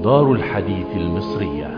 دار الحديث المصرية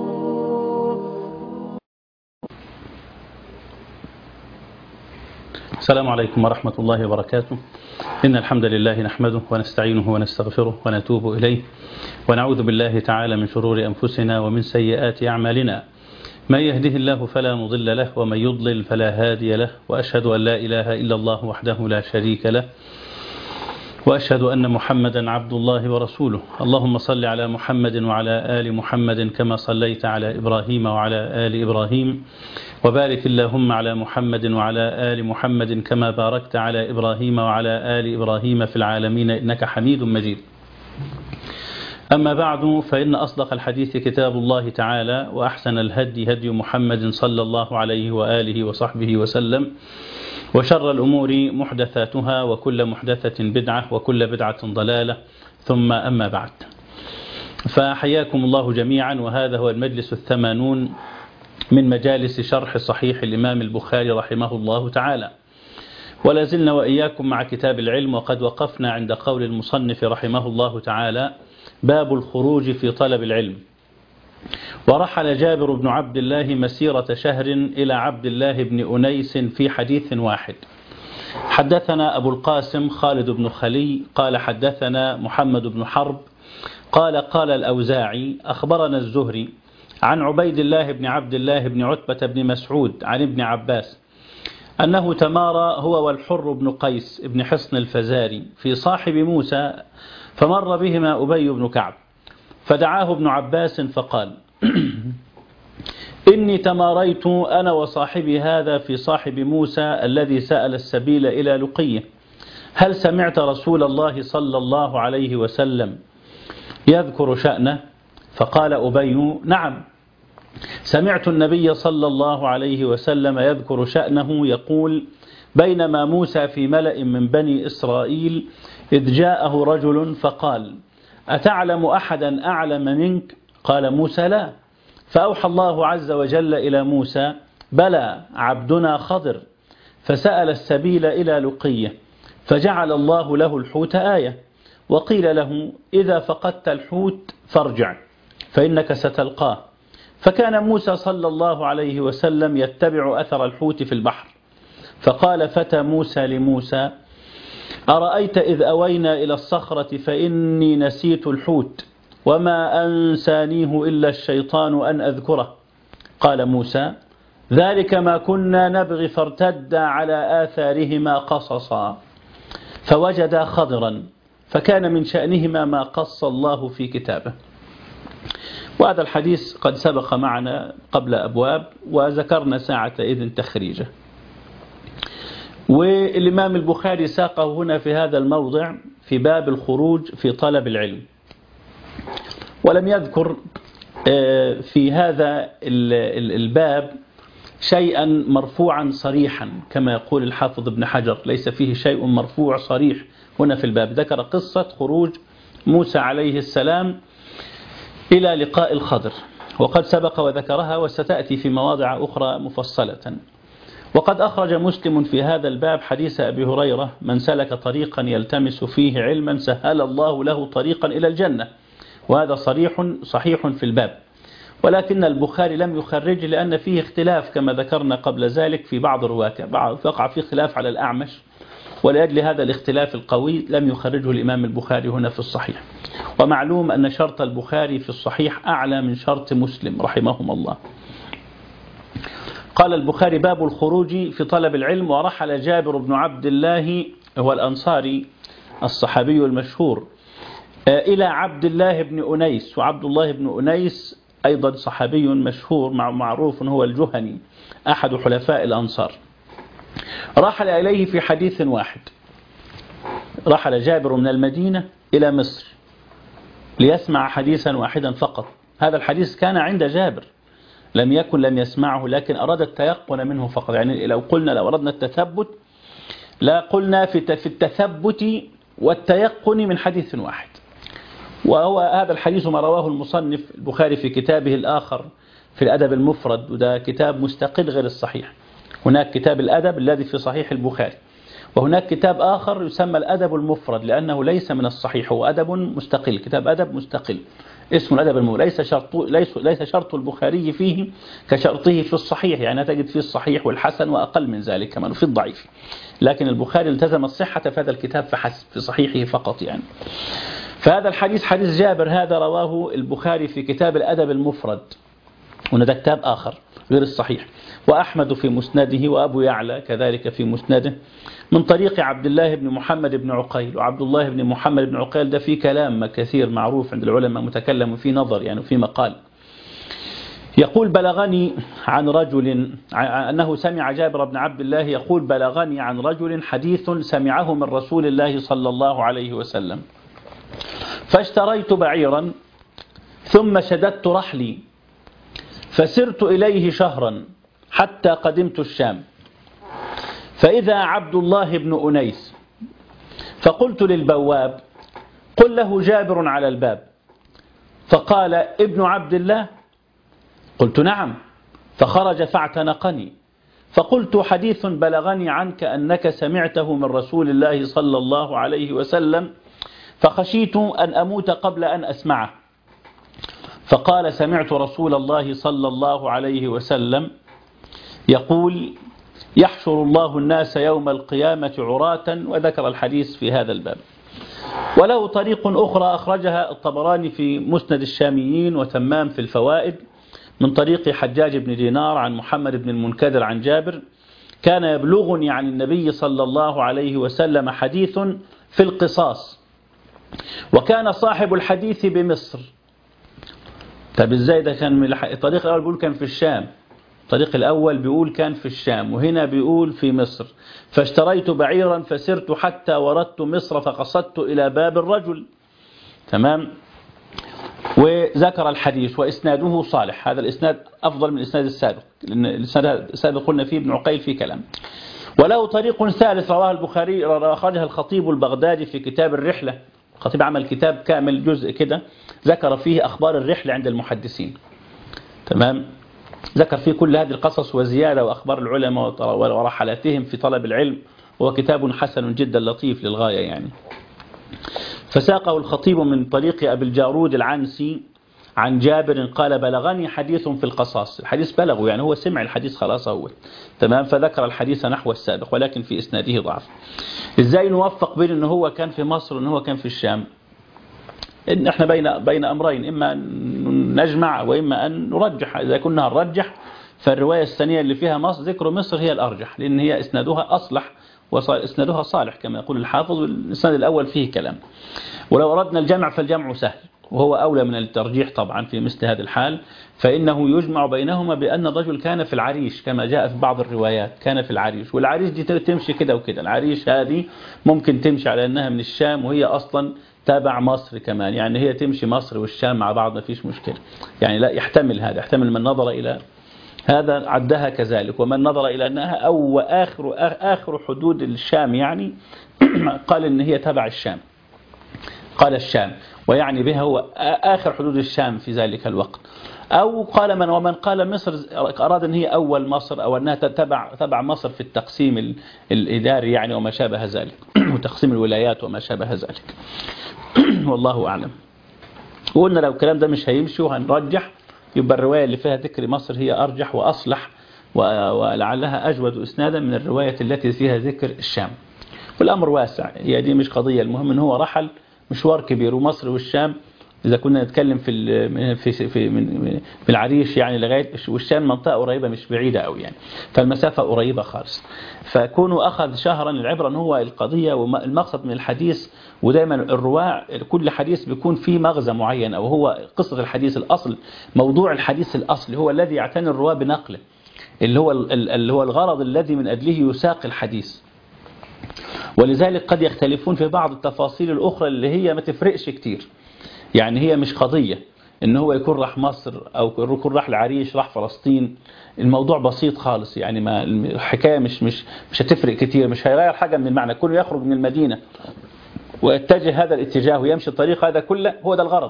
السلام عليكم ورحمة الله وبركاته إن الحمد لله نحمده ونستعينه ونستغفره ونتوب إليه ونعوذ بالله تعالى من شرور أنفسنا ومن سيئات أعمالنا من يهده الله فلا مضل له ومن يضلل فلا هادي له وأشهد أن لا إله إلا الله وحده لا شريك له وأشهد أن محمدا عبد الله ورسوله اللهم صل على محمد وعلى آل محمد كما صليت على إبراهيم وعلى آل إبراهيم وبارك اللهم على محمد وعلى آل محمد كما باركت على إبراهيم وعلى آل إبراهيم في العالمين إنك حميد مجيد أما بعد فإن أصدق الحديث كتاب الله تعالى وأحسن الهدي هدي محمد صلى الله عليه وآله وصحبه وسلم وشر الأمور محدثاتها وكل محدثة بدعة وكل بدعة ضلالة ثم أما بعد فحياكم الله جميعا وهذا هو المجلس الثمانون من مجالس شرح صحيح الإمام البخاري رحمه الله تعالى ولا زلنا وإياكم مع كتاب العلم وقد وقفنا عند قول المصنف رحمه الله تعالى باب الخروج في طلب العلم ورحل جابر بن عبد الله مسيرة شهر إلى عبد الله بن أنيس في حديث واحد حدثنا أبو القاسم خالد بن خلي قال حدثنا محمد بن حرب قال قال الأوزاعي أخبرنا الزهري عن عبيد الله بن عبد الله بن عتبة بن مسعود عن ابن عباس أنه تمارى هو والحر بن قيس بن حصن الفزاري في صاحب موسى فمر بهما أبي بن كعب فدعاه ابن عباس فقال إني تماريت أنا وصاحبي هذا في صاحب موسى الذي سأل السبيل إلى لقيه هل سمعت رسول الله صلى الله عليه وسلم يذكر شأنه فقال أبي نعم سمعت النبي صلى الله عليه وسلم يذكر شأنه يقول بينما موسى في ملأ من بني إسرائيل إذ جاءه رجل فقال أتعلم أحدا أعلم منك قال موسى لا فأوحى الله عز وجل إلى موسى بلى عبدنا خضر فسأل السبيل إلى لقيه فجعل الله له الحوت آية وقيل له إذا فقدت الحوت فارجع فإنك ستلقاه فكان موسى صلى الله عليه وسلم يتبع أثر الحوت في البحر فقال فتى موسى لموسى أرأيت إذ أوينا إلى الصخرة فإني نسيت الحوت وما أنسانيه إلا الشيطان أن أذكره قال موسى ذلك ما كنا نبغي فارتدا على آثارهما قصصا فوجدا خضرا فكان من شأنهما ما قص الله في كتابه وهذا الحديث قد سبق معنا قبل أبواب وذكرنا ساعة إذن تخريجه والإمام البخاري ساقه هنا في هذا الموضع في باب الخروج في طلب العلم ولم يذكر في هذا الباب شيئا مرفوعا صريحا كما يقول الحافظ ابن حجر ليس فيه شيء مرفوع صريح هنا في الباب ذكر قصة خروج موسى عليه السلام إلى لقاء الخضر وقد سبق وذكرها وستأتي في مواضع أخرى مفصلة وقد أخرج مسلم في هذا الباب حديث أبي هريرة من سلك طريقا يلتمس فيه علما سهل الله له طريقا إلى الجنة وهذا صريح صحيح في الباب ولكن البخاري لم يخرج لأن فيه اختلاف كما ذكرنا قبل ذلك في بعض رواته وقع فيه خلاف على الأعمش ولأجل هذا الاختلاف القوي لم يخرجه الإمام البخاري هنا في الصحيح ومعلوم أن شرط البخاري في الصحيح أعلى من شرط مسلم رحمهم الله قال البخاري باب الخروج في طلب العلم ورحل جابر بن عبد الله هو الأنصاري الصحابي المشهور إلى عبد الله بن أنيس وعبد الله بن أنيس أيضا صحابي مشهور معروف هو الجهني أحد حلفاء الأنصار رحل إليه في حديث واحد رحل جابر من المدينة إلى مصر ليسمع حديثا واحدا فقط هذا الحديث كان عند جابر لم يكن لم يسمعه لكن أراد التيقن منه فقط يعني لو قلنا لو أردنا التثبت لا قلنا في التثبت والتيقن من حديث واحد وهو هذا الحديث ما رواه المصنف البخاري في كتابه الآخر في الأدب المفرد وده كتاب مستقل غير الصحيح هناك كتاب الأدب الذي في صحيح البخاري وهناك كتاب آخر يسمى الأدب المفرد لأنه ليس من الصحيح هو أدب مستقل كتاب أدب مستقل اسم الأدب المفرد ليس شرط ليس ليس شرط البخاري فيه كشرطه في الصحيح يعني تجد فيه الصحيح والحسن وأقل من ذلك كمان في الضعيف لكن البخاري التزم الصحة في هذا الكتاب فحسب في صحيحه فقط يعني فهذا الحديث حديث جابر هذا رواه البخاري في كتاب الأدب المفرد هنا ده كتاب آخر غير الصحيح وأحمد في مسنده وأبو يعلى كذلك في مسنده من طريق عبد الله بن محمد بن عقيل وعبد الله بن محمد بن عقيل ده في كلام كثير معروف عند العلماء متكلم وفي نظر يعني في مقال يقول بلغني عن رجل أنه سمع جابر بن عبد الله يقول بلغني عن رجل حديث سمعه من رسول الله صلى الله عليه وسلم فاشتريت بعيرا ثم شددت رحلي فسرت إليه شهرا حتى قدمت الشام فإذا عبد الله بن أنيس فقلت للبواب قل له جابر على الباب فقال ابن عبد الله قلت نعم فخرج فاعتنقني فقلت حديث بلغني عنك أنك سمعته من رسول الله صلى الله عليه وسلم فخشيت أن أموت قبل أن أسمعه فقال سمعت رسول الله صلى الله عليه وسلم يقول يحشر الله الناس يوم القيامة عراة وذكر الحديث في هذا الباب وله طريق أخرى أخرجها الطبراني في مسند الشاميين وتمام في الفوائد من طريق حجاج بن دينار عن محمد بن المنكدر عن جابر كان يبلغني عن النبي صلى الله عليه وسلم حديث في القصاص وكان صاحب الحديث بمصر طب ازاي ده كان من الطريق الأول بيقول كان في الشام الطريق الأول بيقول كان في الشام وهنا بيقول في مصر فاشتريت بعيرا فسرت حتى وردت مصر فقصدت إلى باب الرجل تمام وذكر الحديث وإسناده صالح هذا الإسناد أفضل من الإسناد السابق لأن الإسناد السابق قلنا فيه ابن عقيل في كلام وله طريق ثالث رواه البخاري أخرجها الخطيب البغدادي في كتاب الرحلة الخطيب عمل كتاب كامل جزء كده ذكر فيه أخبار الرحلة عند المحدثين تمام ذكر فيه كل هذه القصص وزيادة وأخبار العلماء ورحلاتهم في طلب العلم وهو كتاب حسن جدا لطيف للغاية يعني فساقه الخطيب من طريق أبي الجارود العنسي عن جابر قال بلغني حديث في القصاص الحديث بلغه يعني هو سمع الحديث خلاص هو تمام فذكر الحديث نحو السابق ولكن في إسناده ضعف إزاي نوفق بين أنه هو كان في مصر وأنه هو كان في الشام إن احنا بين بين أمرين إما أن نجمع وإما أن نرجح إذا كنا نرجح فالرواية الثانية اللي فيها مصر ذكر مصر هي الأرجح لأن هي إسنادها أصلح وإسنادها صالح كما يقول الحافظ والإسناد الأول فيه كلام ولو أردنا الجمع فالجمع سهل وهو أولى من الترجيح طبعا في مثل هذا الحال فإنه يجمع بينهما بأن الرجل كان في العريش كما جاء في بعض الروايات كان في العريش والعريش دي تمشي كده وكده العريش هذه ممكن تمشي على أنها من الشام وهي أصلا تابع مصر كمان يعني هي تمشي مصر والشام مع بعض ما فيش مشكلة يعني لا يحتمل هذا يحتمل من نظر إلى هذا عدها كذلك ومن نظر إلى أنها أو آخر, آخر حدود الشام يعني قال إن هي تبع الشام قال الشام ويعني بها هو آخر حدود الشام في ذلك الوقت أو قال من ومن قال مصر أراد أن هي أول مصر أو أنها تبع, تبع مصر في التقسيم الإداري يعني وما شابه ذلك وتقسيم الولايات وما شابه ذلك والله أعلم وقلنا لو الكلام ده مش هيمشي وهنرجح يبقى الرواية اللي فيها ذكر مصر هي أرجح وأصلح ولعلها أجود إسنادا من الرواية التي فيها ذكر الشام والأمر واسع هي دي مش قضية المهم أن هو رحل مشوار كبير ومصر والشام إذا كنا نتكلم في في في من في العريش يعني لغاية والشام منطقة قريبة مش بعيدة قوي يعني فالمسافة قريبة خالص فكونه أخذ شهرا العبرة أن هو القضية والمقصد من الحديث ودايما الرواع كل حديث بيكون فيه مغزى معين أو هو قصة الحديث الأصل موضوع الحديث الأصل هو الذي يعتني الرواة بنقله اللي هو اللي هو الغرض الذي من أجله يساق الحديث ولذلك قد يختلفون في بعض التفاصيل الأخرى اللي هي ما تفرقش كتير يعني هي مش قضية ان هو يكون راح مصر او يكون راح العريش راح فلسطين الموضوع بسيط خالص يعني ما الحكاية مش مش مش هتفرق كتير مش هيغير حاجة من المعنى كله يخرج من المدينة ويتجه هذا الاتجاه ويمشي الطريق هذا كله هو ده الغرض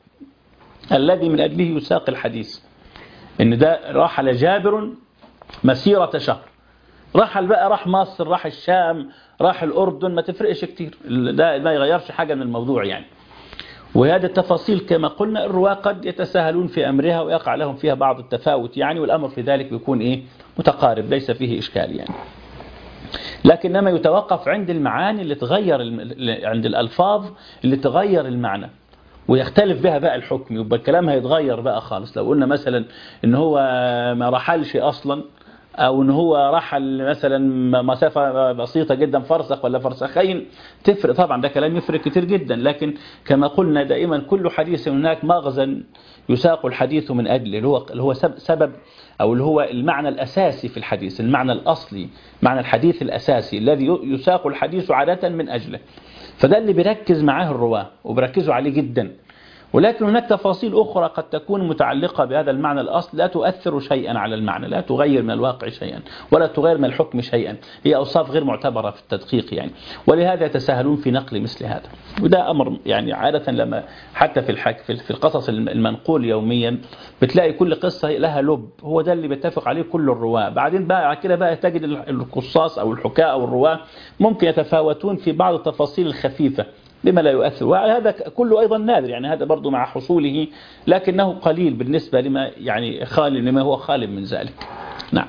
الذي من أجله يساق الحديث ان ده راح لجابر مسيرة شهر راح بقى راح مصر راح الشام راح الأردن ما تفرقش كتير ده ما يغيرش حاجة من الموضوع يعني وهذه التفاصيل كما قلنا الرواة قد يتساهلون في أمرها ويقع لهم فيها بعض التفاوت يعني والأمر في ذلك بيكون إيه متقارب ليس فيه إشكال يعني لكنما يتوقف عند المعاني اللي تغير عند الألفاظ اللي تغير المعنى ويختلف بها بقى الحكم يبقى الكلام هيتغير بقى خالص لو قلنا مثلا ان هو ما رحلش اصلا او ان هو رحل مثلا مسافة بسيطة جدا فرسخ ولا فرسخين تفرق طبعا ده كلام يفرق كتير جدا لكن كما قلنا دائما كل حديث هناك مغزى يساق الحديث من أجله اللي هو, اللي هو سبب أو اللي هو المعنى الأساسي في الحديث المعنى الأصلي معنى الحديث الأساسي الذي يساق الحديث عادة من أجله فده اللي بيركز معاه الرواة وبركزوا عليه جدا ولكن هناك تفاصيل أخرى قد تكون متعلقة بهذا المعنى الأصل لا تؤثر شيئا على المعنى لا تغير من الواقع شيئا ولا تغير من الحكم شيئا هي أوصاف غير معتبرة في التدقيق يعني ولهذا يتساهلون في نقل مثل هذا وده أمر يعني عادة لما حتى في الحك في القصص المنقول يوميا بتلاقي كل قصة لها لب هو ده اللي بيتفق عليه كل الرواة بعدين بقى كده بقى تجد القصاص أو الحكاء أو الرواة ممكن يتفاوتون في بعض التفاصيل الخفيفة بما لا يؤثر وهذا كله أيضا نادر يعني هذا برضو مع حصوله لكنه قليل بالنسبة لما يعني خالي لما هو خالي من ذلك نعم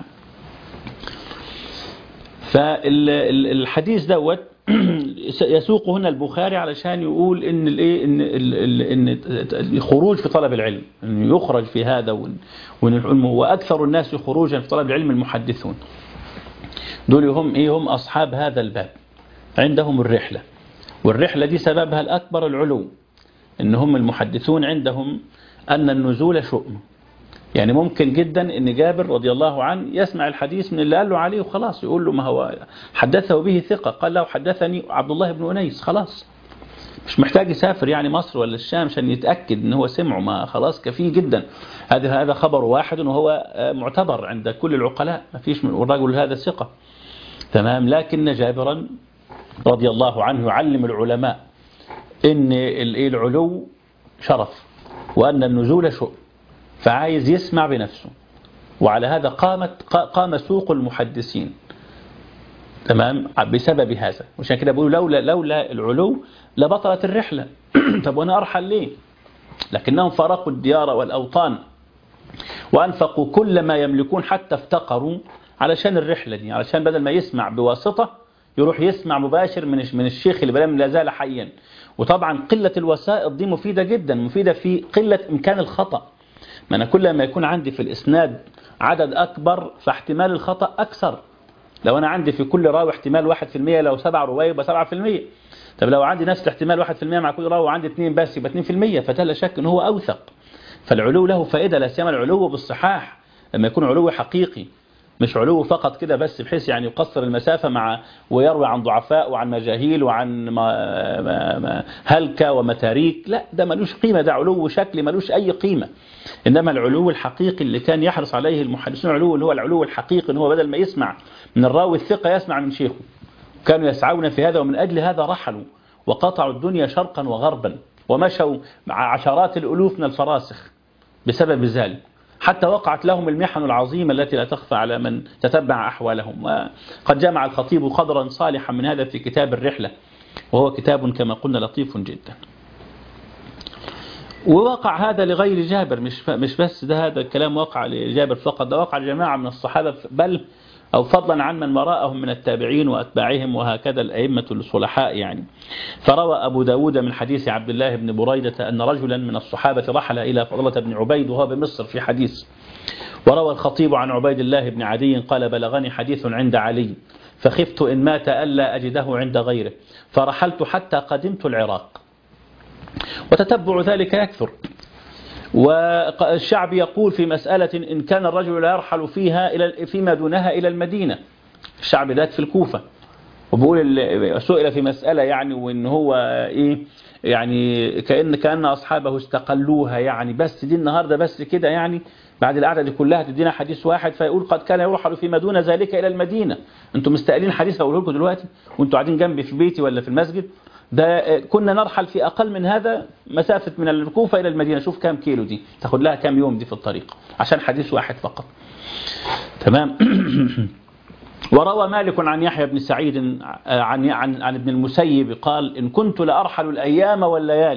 فالحديث دوت يسوق هنا البخاري علشان يقول ان الايه ان ان الخروج في طلب العلم انه يخرج في هذا واكثر الناس خروجا في طلب العلم المحدثون دول هم ايه هم اصحاب هذا الباب عندهم الرحله والرحلة دي سببها الأكبر العلو إن هم المحدثون عندهم أن النزول شؤم يعني ممكن جدا ان جابر رضي الله عنه يسمع الحديث من اللي قال له عليه وخلاص يقول له ما هو حدثه به ثقة قال له حدثني عبد الله بن أنيس خلاص مش محتاج يسافر يعني مصر ولا الشام عشان يتأكد ان هو سمعه ما خلاص كفيه جدا هذا هذا خبر واحد وهو معتبر عند كل العقلاء ما فيش من الرجل هذا ثقة تمام لكن جابرا رضي الله عنه يعلم العلماء ان العلو شرف وأن النزول شؤم فعايز يسمع بنفسه وعلى هذا قامت قام سوق المحدثين تمام بسبب هذا وعشان كده بيقولوا لولا لولا العلو لبطلت الرحلة طب وانا ارحل ليه لكنهم فارقوا الديار والأوطان وأنفقوا كل ما يملكون حتى افتقروا علشان الرحلة دي علشان بدل ما يسمع بواسطة يروح يسمع مباشر من من الشيخ اللي بلا لا زال حيا وطبعا قلة الوسائط دي مفيدة جدا مفيدة في قلة إمكان الخطأ ما أنا كل ما يكون عندي في الإسناد عدد أكبر فاحتمال الخطأ أكثر لو أنا عندي في كل راوي احتمال 1% لو سبع رواية يبقى 7% طب لو عندي نفس الاحتمال 1% مع كل راوي وعندي اثنين بس يبقى 2% فده لا شك ان هو أوثق فالعلو له فائدة لا سيما العلو بالصحاح لما يكون علو حقيقي مش علو فقط كده بس بحيث يعني يقصر المسافة مع ويروي عن ضعفاء وعن مجاهيل وعن ما ما ما هلكة ومتاريك لا ده ملوش قيمة ده علو شكلي ملوش أي قيمة إنما العلو الحقيقي اللي كان يحرص عليه المحدثون العلو اللي هو العلو الحقيقي إن هو بدل ما يسمع من الراوي الثقة يسمع من شيخه كانوا يسعون في هذا ومن أجل هذا رحلوا وقطعوا الدنيا شرقا وغربا ومشوا مع عشرات الألوف من الفراسخ بسبب ذلك حتى وقعت لهم المحن العظيمة التي لا تخفى على من تتبع أحوالهم وقد جمع الخطيب قدرا صالحا من هذا في كتاب الرحلة وهو كتاب كما قلنا لطيف جدا ووقع هذا لغير جابر مش مش بس ده هذا الكلام وقع لجابر فقط ده وقع لجماعة من الصحابة بل أو فضلا عن من وراءهم من التابعين وأتباعهم وهكذا الأئمة الصلحاء يعني فروى أبو داود من حديث عبد الله بن بريدة أن رجلا من الصحابة رحل إلى فضلة بن عبيد وهو بمصر في حديث وروى الخطيب عن عبيد الله بن عدي قال بلغني حديث عند علي فخفت إن مات ألا أجده عند غيره فرحلت حتى قدمت العراق وتتبع ذلك يكثر والشعب يقول في مسألة إن كان الرجل لا يرحل فيها إلى فيما دونها إلى المدينة الشعب ذات في الكوفة وبقول سئل في مسألة يعني وإن هو إيه يعني كأن كأن أصحابه استقلوها يعني بس دي النهاردة بس كده يعني بعد القعدة دي كلها تدينا حديث واحد فيقول قد كان يرحل فيما دون ذلك إلى المدينة أنتم مستقلين حديث أقوله لكم دلوقتي وأنتم قاعدين جنبي في بيتي ولا في المسجد ده كنا نرحل في أقل من هذا مسافة من الكوفة إلى المدينة شوف كام كيلو دي تاخد لها كام يوم دي في الطريق عشان حديث واحد فقط تمام وروى مالك عن يحيى بن سعيد عن عن عن ابن المسيب قال إن كنت لأرحل الأيام والليالي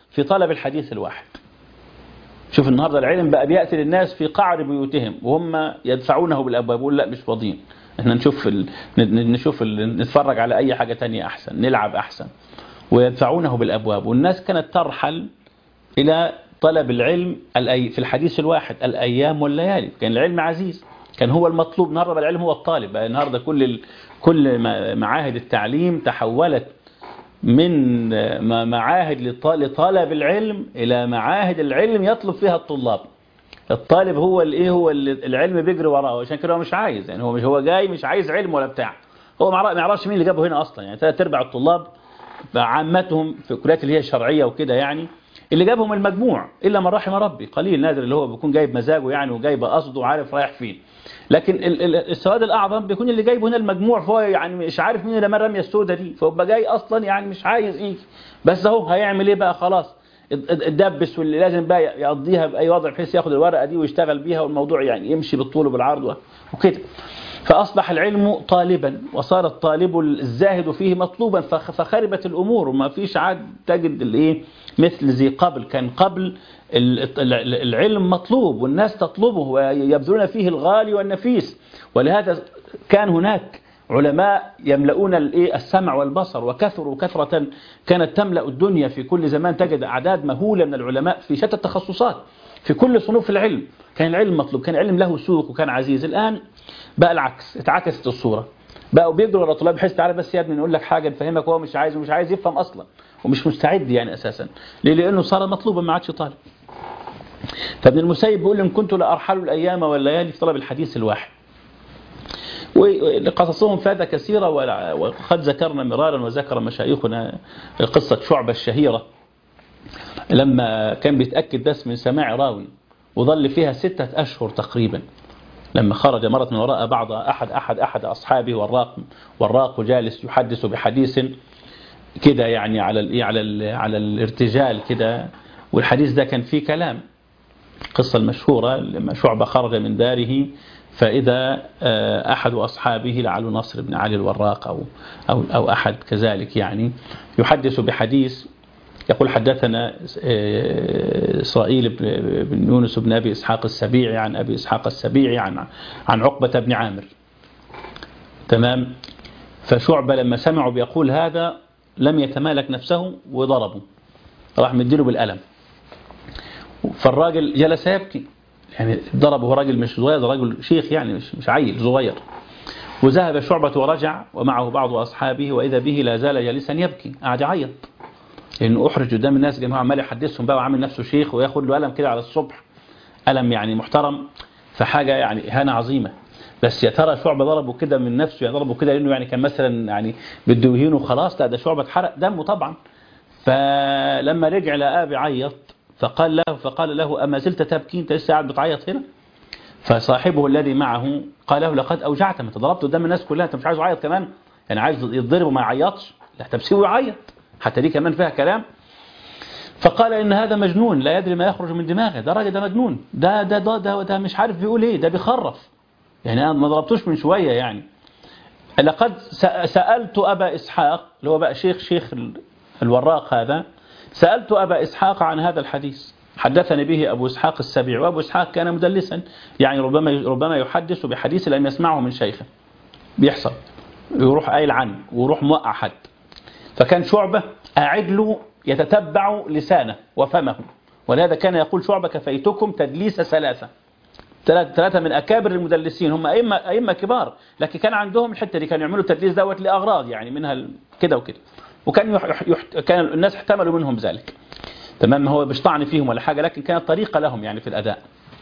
في طلب الحديث الواحد شوف النهاردة العلم بقى بيأتي للناس في قعر بيوتهم وهم يدفعونه بالأبواب يقول لا مش فاضيين احنا نشوف ال... نشوف ال... نتفرج على أي حاجة تانية أحسن نلعب أحسن ويدفعونه بالأبواب والناس كانت ترحل إلى طلب العلم في الحديث الواحد الأيام والليالي كان العلم عزيز كان هو المطلوب النهارده العلم هو الطالب بقى النهارده كل ال... كل معاهد التعليم تحولت من معاهد لطلب العلم إلى معاهد العلم يطلب فيها الطلاب الطالب هو الايه هو اللي العلم بيجري وراه عشان كده هو مش عايز يعني هو مش هو جاي مش عايز علم ولا بتاع هو ما يعرفش مين اللي جابه هنا اصلا يعني ثلاث ارباع الطلاب عامتهم في الكليات اللي هي الشرعيه وكده يعني اللي جابهم المجموع الا من رحم ربي قليل نادر اللي هو بيكون جايب مزاجه يعني وجايب قصده وعارف رايح فين لكن السواد الاعظم بيكون اللي جايبه هنا المجموع فهو يعني مش عارف مين اللي الرميه السوداء دي فهو جاي اصلا يعني مش عايز ايه بس اهو هيعمل ايه بقى خلاص اتدبس واللي لازم بقى يقضيها باي وضع بحيث ياخد الورقه دي ويشتغل بيها والموضوع يعني يمشي بالطول وبالعرض وكده فأصبح العلم طالبا وصار الطالب الزاهد فيه مطلوبا فخربت الأمور وما فيش عاد تجد الايه مثل ذي قبل كان قبل العلم مطلوب والناس تطلبه ويبذلون فيه الغالي والنفيس ولهذا كان هناك علماء يملؤون السمع والبصر وكثروا كثرة كانت تملأ الدنيا في كل زمان تجد أعداد مهولة من العلماء في شتى التخصصات في كل صنوف العلم كان العلم مطلوب كان العلم له سوق وكان عزيز الآن بقى العكس اتعكست الصورة بقوا بيجروا على طلاب بحيث تعالى بس يا ابني نقول لك حاجة نفهمك وهو مش عايز ومش عايز يفهم أصلا ومش مستعد يعني أساسا ليه لأنه صار مطلوبا ما عادش طالب فابن المسيب بيقول إن كنت لأرحل الأيام والليالي في طلب الحديث الواحد وقصصهم فاتة كثيرة وقد ذكرنا مرارا وذكر مشايخنا قصة شعبة الشهيرة لما كان بيتأكد بس من سماع راوي وظل فيها ستة أشهر تقريبا لما خرج مرة من وراء بعض أحد أحد أحد أصحابه والراق والراق جالس يحدث بحديث كده يعني على ال على ال على الارتجال كده والحديث ده كان فيه كلام القصة المشهورة لما شعبة خرج من داره فإذا أحد أصحابه لعل نصر بن علي الوراق أو, أو, أو أحد كذلك يعني يحدث بحديث يقول حدثنا إسرائيل بن يونس بن أبي إسحاق السبيعي عن أبي إسحاق السبيعي عن عن عقبة بن عامر تمام فشعبة لما سمعوا بيقول هذا لم يتمالك نفسه وضربه راح مديله بالألم فالراجل جلس يبكي يعني ضربه هو راجل مش صغير ده راجل شيخ يعني مش مش عيل صغير وذهب شعبة ورجع ومعه بعض أصحابه وإذا به لا زال جالسا يبكي قاعد يعيط لأنه أحرج قدام الناس جماعة عمال يحدثهم بقى وعامل نفسه شيخ وياخد له قلم كده على الصبح قلم يعني محترم فحاجة يعني إهانة عظيمة بس يا ترى شعبة ضربه كده من نفسه يعني ضربه كده لأنه يعني كان مثلا يعني بده يهينه خلاص لا ده شعبة اتحرق دمه طبعا فلما رجع لقاه بيعيط فقال له فقال له أما زلت تبكي أنت لسه قاعد بتعيط هنا فصاحبه الذي معه قال له لقد أوجعت ما ضربت قدام الناس كلها أنت مش عايز يعيط كمان يعني عايز يتضرب وما يعيطش لا تبسيه ويعيط حتى دي كمان فيها كلام فقال إن هذا مجنون لا يدري ما يخرج من دماغه ده راجل ده مجنون ده ده ده, ده, ده مش عارف بيقول ايه ده بيخرف يعني أنا ما ضربتوش من شوية يعني لقد سألت أبا إسحاق اللي هو بقى شيخ شيخ الوراق هذا سألت أبا إسحاق عن هذا الحديث حدثني به أبو إسحاق السبيع وأبو إسحاق كان مدلسا يعني ربما ربما يحدث بحديث لم يسمعه من شيخه بيحصل يروح قايل عنه ويروح موقع حد فكان شعبة قاعد له يتتبع لسانه وفمه ولهذا كان يقول شعبة كفيتكم تدليس ثلاثة ثلاثة من أكابر المدلسين هم أئمة, أئمة كبار لكن كان عندهم الحتة دي كانوا يعملوا التدليس دوت لأغراض يعني منها كده وكده وكان يح... يح... كان الناس احتملوا منهم ذلك تمام هو مش طعن فيهم ولا حاجة لكن كانت طريقة لهم يعني في الأداء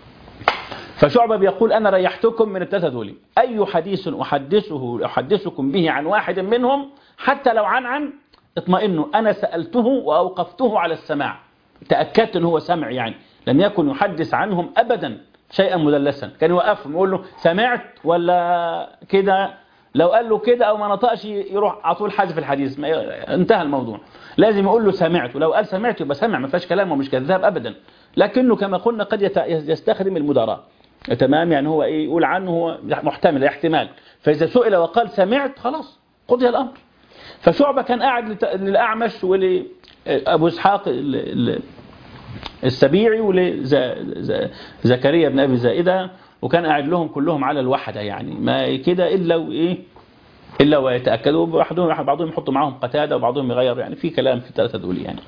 فشعبة بيقول أنا ريحتكم من الثلاثة دول أي حديث أحدثه أحدثكم به عن واحد منهم حتى لو عن عن اطمئنوا أنا سألته وأوقفته على السماع تأكدت أنه هو سمع يعني لم يكن يحدث عنهم أبدا شيئا مدلسا كان يوقفهم يقول له سمعت ولا كده لو قال له كده أو ما نطقش يروح على طول حذف الحديث ما انتهى الموضوع لازم يقول له سمعت ولو قال سمعت يبقى سمع ما فيهاش كلام ومش كذاب أبدا لكنه كما قلنا قد يستخدم المداراة تمام يعني هو ايه يقول عنه هو محتمل احتمال فإذا سئل وقال سمعت خلاص قضي الأمر فشعبة كان قاعد لت- للأعمش ولأبو إسحاق ال- ال- السبيعي ولزكريا بن أبي زائدة وكان قاعد لهم كلهم على الوحدة يعني ما كده إلا وإيه إلا ويتأكدوا بعضهم بعضهم يحطوا معاهم قتادة وبعضهم يغير يعني في كلام في الثلاثة دول يعني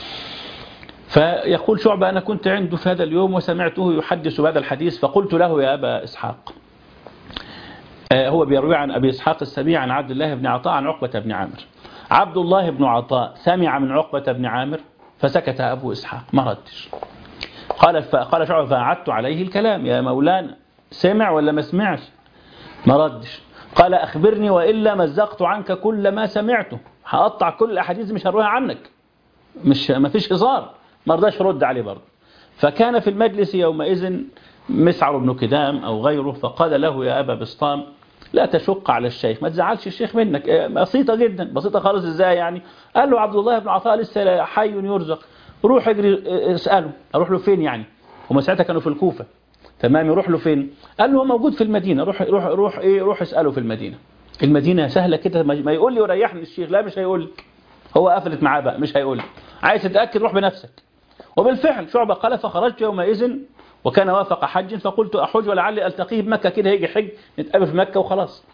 فيقول شعبة أنا كنت عنده في هذا اليوم وسمعته يحدث بهذا الحديث فقلت له يا أبا إسحاق آه، هو بيروي عن أبي إسحاق السبيع عن عبد الله بن عطاء عن عقبة بن عامر عبد الله بن عطاء سمع من عقبة بن عامر فسكت أبو إسحاق ما ردش قال فقال شعبة فأعدت عليه الكلام يا مولانا سمع ولا ما سمعش ما ردش قال أخبرني وإلا مزقت عنك كل ما سمعته هقطع كل الأحاديث مش هرويها عنك مش ما فيش هزار ما رضاش يرد عليه برضه فكان في المجلس يومئذ مسعر بن كدام أو غيره فقال له يا أبا بسطام لا تشق على الشيخ ما تزعلش الشيخ منك إيه، بسيطة جدا بسيطة خالص ازاي يعني قال له عبد الله بن عطاء لسه حي يرزق روح اجري إيه، اسأله اروح له فين يعني هم ساعتها كانوا في الكوفة تمام يروح له فين قال له هو موجود في المدينة روح روح روح ايه روح اسأله في المدينة المدينة سهلة كده ما ما يقول لي وريحني الشيخ لا مش هيقول لك هو قفلت معاه بقى مش هيقول لك عايز تتأكد روح بنفسك وبالفعل شعبة قال فخرجت يومئذ وكان وافق حج فقلت أحج ولعلي ألتقيه بمكة كده هيجي حج نتقابل في مكة وخلاص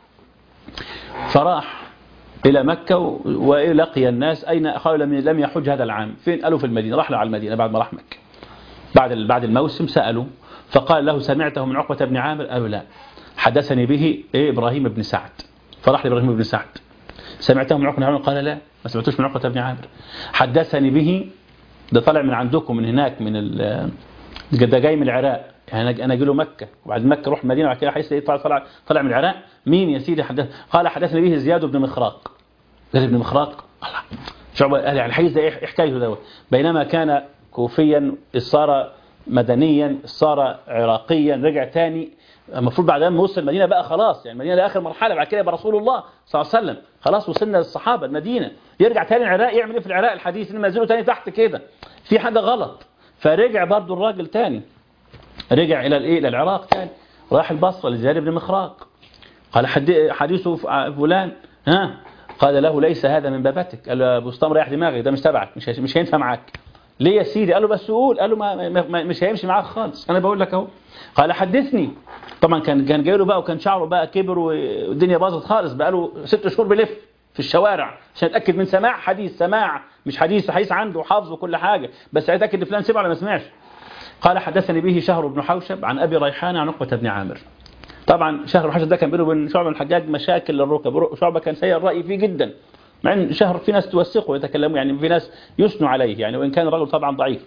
فراح إلى مكة و- ولقي الناس أين قالوا لم لم يحج هذا العام فين قالوا في المدينة راح له على المدينة بعد ما راح مكة بعد ال- بعد الموسم سألوا فقال له سمعته من عقبة بن عامر قالوا لا حدثني به إيه إبراهيم بن سعد فراح لإبراهيم بن سعد سمعته من عقبة بن عامر قال لا ما سمعتوش من عقبة بن عامر حدثني به ده طالع من عندكم من هناك من ال ده جاي من العراق يعني انا انا اجي له مكه وبعد مكه اروح المدينه وبعد كده حيث طلع طلع طلع من العراق مين يا سيدي حدث قال حدثني به زياد بن مخراق زياد بن مخراق الله شعبه قال يعني الحديث ده ايه حكايته دوت بينما كان كوفيا صار مدنيا صار عراقيا رجع تاني المفروض بعد ما وصل المدينه بقى خلاص يعني المدينه ده اخر مرحله بعد كده يبقى رسول الله صلى الله عليه وسلم خلاص وصلنا للصحابه المدينه يرجع تاني العراق يعمل ايه في العراق الحديث انما ينزلوا تاني تحت كده في حاجه غلط فرجع برضو الراجل تاني رجع الى الايه الى العراق تاني راح البصره لزياد بن مخراق قال حدي- حديثه ف- فلان ها قال له ليس هذا من بابتك قال له يا ابو اسطام ريح دماغي ده مش تبعك مش هي- مش هينفع معاك ليه يا سيدي قال له بس قول قال له ما ما ما مش هيمشي معاك خالص انا بقول لك اهو قال حدثني طبعا كان كان جاي له بقى وكان شعره بقى كبر والدنيا باظت خالص بقى له ست شهور بيلف في الشوارع عشان يتاكد من سماع حديث سماع مش حديث حديث عنده وحافظ وكل حاجه بس هيتاكد فلان سمع ولا ما سمعش قال حدثني به شهر بن حوشب عن ابي ريحان عن عقبه بن عامر طبعا شهر بن حوشب ده كان بينه وبين شعبه بن الحجاج مشاكل للركب شعبه كان سيء الراي فيه جدا مع ان شهر في ناس توثقه ويتكلموا يعني في ناس يثنوا عليه يعني وان كان الرجل طبعا ضعيف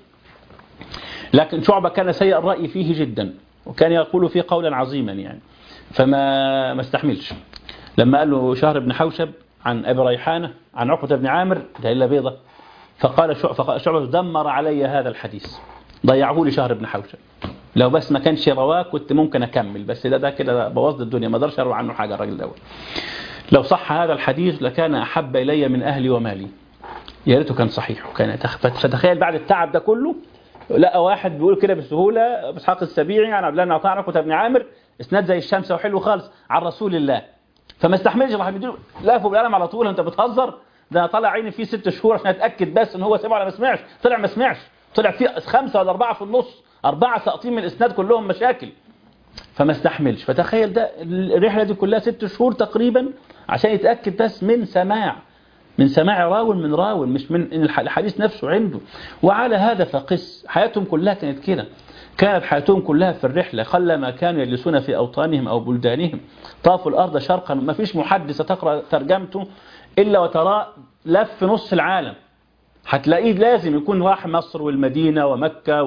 لكن شعبه كان سيء الراي فيه جدا وكان يقول فيه قولا عظيما يعني فما ما استحملش لما قال له شهر بن حوشب عن ابي ريحانه عن عقبه بن عامر ده الا بيضه فقال شعبة, فقال شعبة دمر علي هذا الحديث ضيعه لي شهر بن حوشب لو بس ما كانش رواه كنت ممكن اكمل بس ده ده كده بوظت الدنيا ما اقدرش اروي عنه حاجه الراجل دوت لو صح هذا الحديث لكان احب الي من اهلي ومالي يا ريته كان صحيح وكان فتخيل بعد التعب ده كله لقى واحد بيقول كده بسهوله اسحاق السبيعي عن عبد الله بن عطاء عن عقبة بن عامر اسناد زي الشمس وحلو خالص عن رسول الله فما استحملش راح بيديله لافه بالقلم على طول انت بتهزر ده أنا طلع عيني فيه ست شهور عشان اتاكد بس ان هو سمع ولا ما سمعش طلع ما سمعش طلع فيه خمسه ولا اربعه في النص اربعه ساقطين من الاسناد كلهم مشاكل فما استحملش فتخيل ده الرحله دي كلها ست شهور تقريبا عشان يتاكد بس من سماع من سماع راو من راو مش من إن الح- الحديث نفسه عنده وعلى هذا فقس حياتهم كلها كانت كده كانت حياتهم كلها في الرحلة قلما كانوا يجلسون في أوطانهم أو بلدانهم طافوا الأرض شرقا ما فيش محدث تقرأ ترجمته إلا وتراه لف نص العالم هتلاقيه لازم يكون راح مصر والمدينة ومكة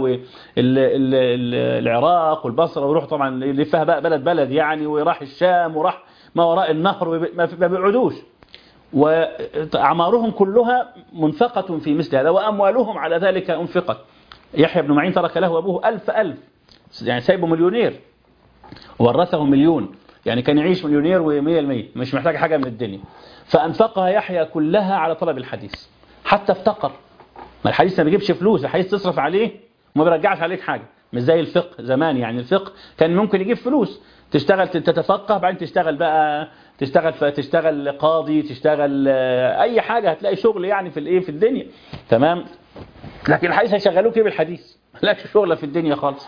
والعراق والبصرة ويروح طبعا يلفها بقى بلد بلد يعني وراح الشام وراح ما وراء النهر وب- ما ما بيقعدوش وأعمارهم كلها منفقة في مثل هذا وأموالهم على ذلك أنفقت يحيى بن معين ترك له أبوه ألف ألف يعني سايبه مليونير ورثه مليون يعني كان يعيش مليونير ومية المية مش محتاج حاجة من الدنيا فأنفقها يحيى كلها على طلب الحديث حتى افتقر ما الحديث ما بيجيبش فلوس الحديث تصرف عليه وما بيرجعش عليك حاجة مش زي الفقه زمان يعني الفقه كان ممكن يجيب فلوس تشتغل تتفقه بعدين تشتغل بقى تشتغل تشتغل قاضي تشتغل اي حاجه هتلاقي شغل يعني في الايه في الدنيا تمام لكن الحديث هيشغلوك ايه بالحديث مالكش شغله في الدنيا خالص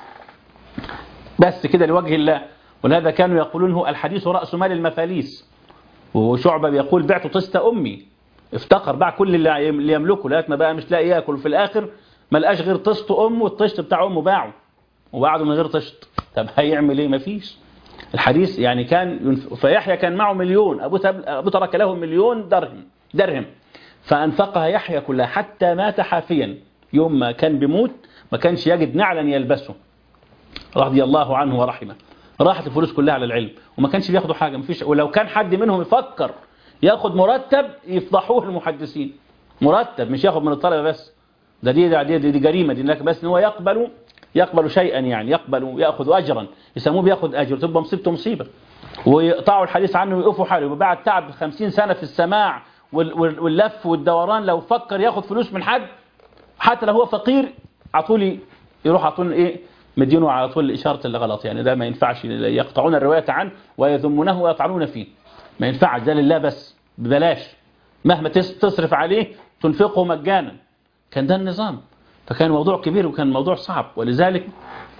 بس كده لوجه الله ولهذا كانوا يقولون هو الحديث راس مال المفاليس وشعبه بيقول بعت طست امي افتقر باع كل اللي يملكه لغايه ما بقى مش لاقي ياكل في الاخر ما لقاش غير طست امه والطشت بتاع امه باعه وبعده من غير طشت طب هيعمل ايه مفيش الحديث يعني كان فيحيى كان معه مليون ابو ابو ترك له مليون درهم درهم فانفقها يحيى كلها حتى مات حافيا يوم ما كان بيموت ما كانش يجد نعلا يلبسه رضي الله عنه ورحمه راحت الفلوس كلها على العلم وما كانش بياخدوا حاجه مفيش ولو كان حد منهم يفكر ياخد مرتب يفضحوه المحدثين مرتب مش ياخد من الطلبه بس ده دي دي, دي, دي جريمه دي لكن بس ان هو يقبل يقبل شيئا يعني يقبل ياخذ اجرا يسموه بياخذ اجر تبقى مصيبته مصيبه ويقطعوا الحديث عنه ويقفوا حاله وبعد تعب 50 سنه في السماع واللف والدوران لو فكر ياخد فلوس من حد حتى لو هو فقير عطولي يروح عطول ايه مدينه على طول اشاره اللي غلط يعني ده ما ينفعش يقطعون الروايه عنه ويذمونه ويطعنون فيه ما ينفعش ده لله بس ببلاش مهما تصرف عليه تنفقه مجانا كان ده النظام فكان موضوع كبير وكان موضوع صعب ولذلك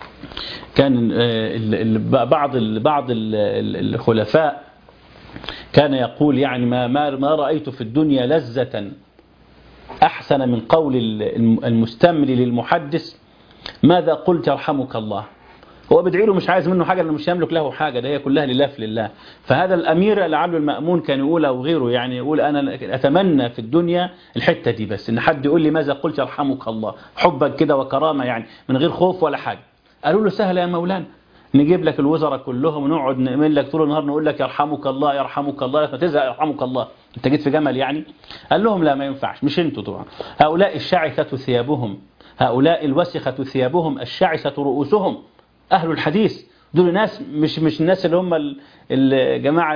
كان بعض بعض الخلفاء كان يقول يعني ما ما رأيت في الدنيا لذة أحسن من قول المستملي للمحدث ماذا قلت يرحمك الله هو بيدعي له مش عايز منه حاجة لأنه مش يملك له حاجة ده هي كلها لله في لله فهذا الأمير لعله المأمون كان يقول أو غيره يعني يقول أنا أتمنى في الدنيا الحتة دي بس إن حد يقول لي ماذا قلت يرحمك الله حبا كده وكرامة يعني من غير خوف ولا حاجة قالوا له سهل يا مولانا نجيب لك الوزراء كلهم ونقعد نعمل لك طول النهار نقول لك يرحمك الله يرحمك الله لما تزهق يرحمك الله انت جيت في جمل يعني قال لهم لا ما ينفعش مش انتوا طبعا هؤلاء الشعثة ثيابهم هؤلاء الوسخة ثيابهم الشعثة رؤوسهم أهل الحديث دول ناس مش مش الناس اللي هم الجماعة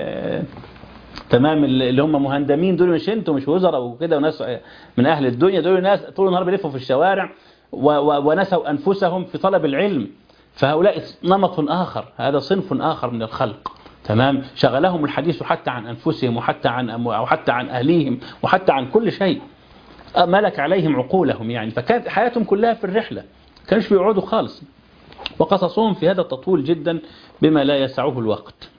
تمام اللي هم مهندمين دول مش انتوا مش وزراء وكده وناس من أهل الدنيا دول ناس طول النهار بيلفوا في الشوارع ونسوا أنفسهم في طلب العلم فهؤلاء نمط آخر هذا صنف آخر من الخلق تمام شغلهم الحديث حتى عن أنفسهم وحتى عن أو حتى عن أهليهم وحتى عن كل شيء ملك عليهم عقولهم يعني فكانت حياتهم كلها في الرحلة كانش بيقعدوا خالص وقصصهم في هذا تطول جدا بما لا يسعه الوقت